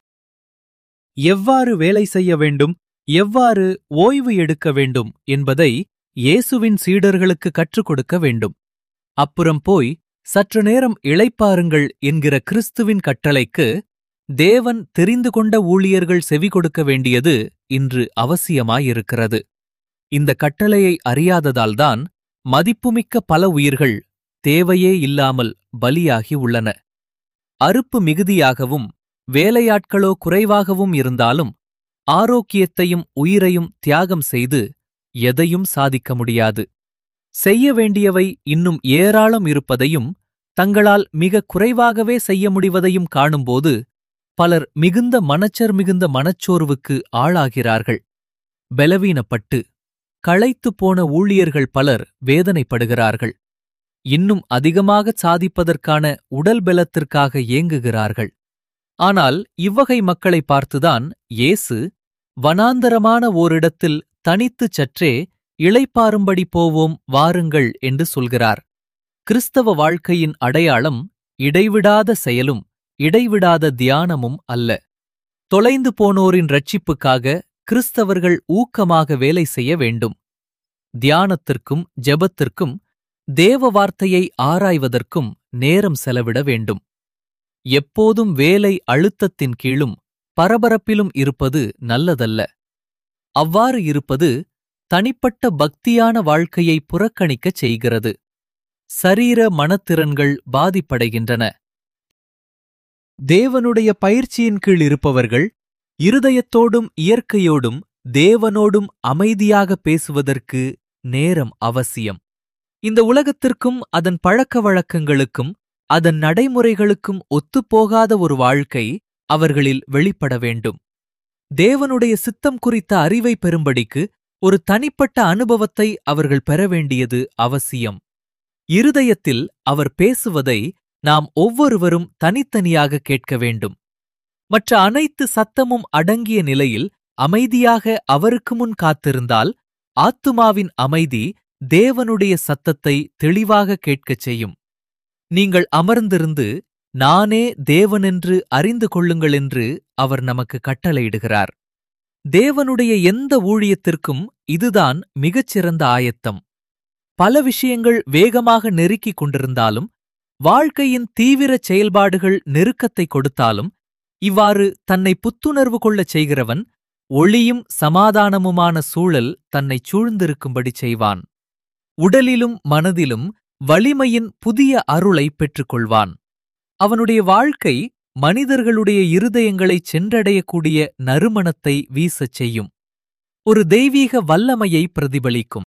Speaker 1: எவ்வாறு வேலை செய்ய வேண்டும் எவ்வாறு ஓய்வு எடுக்க வேண்டும் என்பதை இயேசுவின் சீடர்களுக்கு கற்றுக் கொடுக்க வேண்டும் அப்புறம் போய் சற்று நேரம் இளைப்பாருங்கள் என்கிற கிறிஸ்துவின் கட்டளைக்கு தேவன் தெரிந்து கொண்ட ஊழியர்கள் செவி கொடுக்க வேண்டியது இன்று அவசியமாயிருக்கிறது இந்த கட்டளையை அறியாததால்தான் மதிப்புமிக்க பல உயிர்கள் தேவையே இல்லாமல் பலியாகி உள்ளன அறுப்பு மிகுதியாகவும் வேலையாட்களோ குறைவாகவும் இருந்தாலும் ஆரோக்கியத்தையும் உயிரையும் தியாகம் செய்து எதையும் சாதிக்க முடியாது செய்ய வேண்டியவை இன்னும் ஏராளம் இருப்பதையும் தங்களால் மிக குறைவாகவே செய்ய முடிவதையும் காணும்போது பலர் மிகுந்த மனச்சர் மிகுந்த மனச்சோர்வுக்கு ஆளாகிறார்கள் பலவீனப்பட்டு களைத்துப் போன ஊழியர்கள் பலர் வேதனைப்படுகிறார்கள் இன்னும் அதிகமாகச் சாதிப்பதற்கான உடல் பலத்திற்காக ஏங்குகிறார்கள் ஆனால் இவ்வகை மக்களை பார்த்துதான் இயேசு வனாந்தரமான ஓரிடத்தில் தனித்துச் சற்றே இளைப்பாறும்படி போவோம் வாருங்கள் என்று சொல்கிறார் கிறிஸ்தவ வாழ்க்கையின் அடையாளம் இடைவிடாத செயலும் இடைவிடாத தியானமும் அல்ல தொலைந்து போனோரின் ரட்சிப்புக்காக கிறிஸ்தவர்கள் ஊக்கமாக வேலை செய்ய வேண்டும் தியானத்திற்கும் ஜெபத்திற்கும் தேவ வார்த்தையை ஆராய்வதற்கும் நேரம் செலவிட வேண்டும் எப்போதும் வேலை அழுத்தத்தின் கீழும் பரபரப்பிலும் இருப்பது நல்லதல்ல அவ்வாறு இருப்பது தனிப்பட்ட பக்தியான வாழ்க்கையை புறக்கணிக்கச் செய்கிறது சரீர மனத்திறன்கள் பாதிப்படைகின்றன தேவனுடைய பயிற்சியின் கீழ் இருப்பவர்கள் இருதயத்தோடும் இயற்கையோடும் தேவனோடும் அமைதியாக பேசுவதற்கு நேரம் அவசியம் இந்த உலகத்திற்கும் அதன் பழக்க வழக்கங்களுக்கும் அதன் நடைமுறைகளுக்கும் ஒத்துப்போகாத ஒரு வாழ்க்கை அவர்களில் வெளிப்பட வேண்டும் தேவனுடைய சித்தம் குறித்த அறிவை பெறும்படிக்கு ஒரு தனிப்பட்ட அனுபவத்தை அவர்கள் பெற வேண்டியது அவசியம் இருதயத்தில் அவர் பேசுவதை நாம் ஒவ்வொருவரும் தனித்தனியாக கேட்க வேண்டும் மற்ற அனைத்து சத்தமும் அடங்கிய நிலையில் அமைதியாக அவருக்கு முன் காத்திருந்தால் ஆத்துமாவின் அமைதி தேவனுடைய சத்தத்தை தெளிவாக கேட்கச் செய்யும் நீங்கள் அமர்ந்திருந்து நானே தேவனென்று அறிந்து கொள்ளுங்கள் என்று அவர் நமக்கு கட்டளையிடுகிறார் தேவனுடைய எந்த ஊழியத்திற்கும் இதுதான் மிகச்சிறந்த ஆயத்தம் பல விஷயங்கள் வேகமாக நெருக்கிக் கொண்டிருந்தாலும் வாழ்க்கையின் தீவிர செயல்பாடுகள் நெருக்கத்தை கொடுத்தாலும் இவ்வாறு தன்னை புத்துணர்வு கொள்ளச் செய்கிறவன் ஒளியும் சமாதானமுமான சூழல் தன்னைச் சூழ்ந்திருக்கும்படி செய்வான் உடலிலும் மனதிலும் வலிமையின் புதிய அருளை பெற்றுக்கொள்வான் அவனுடைய வாழ்க்கை மனிதர்களுடைய இருதயங்களை சென்றடையக்கூடிய நறுமணத்தை வீசச் செய்யும் ஒரு தெய்வீக வல்லமையை பிரதிபலிக்கும்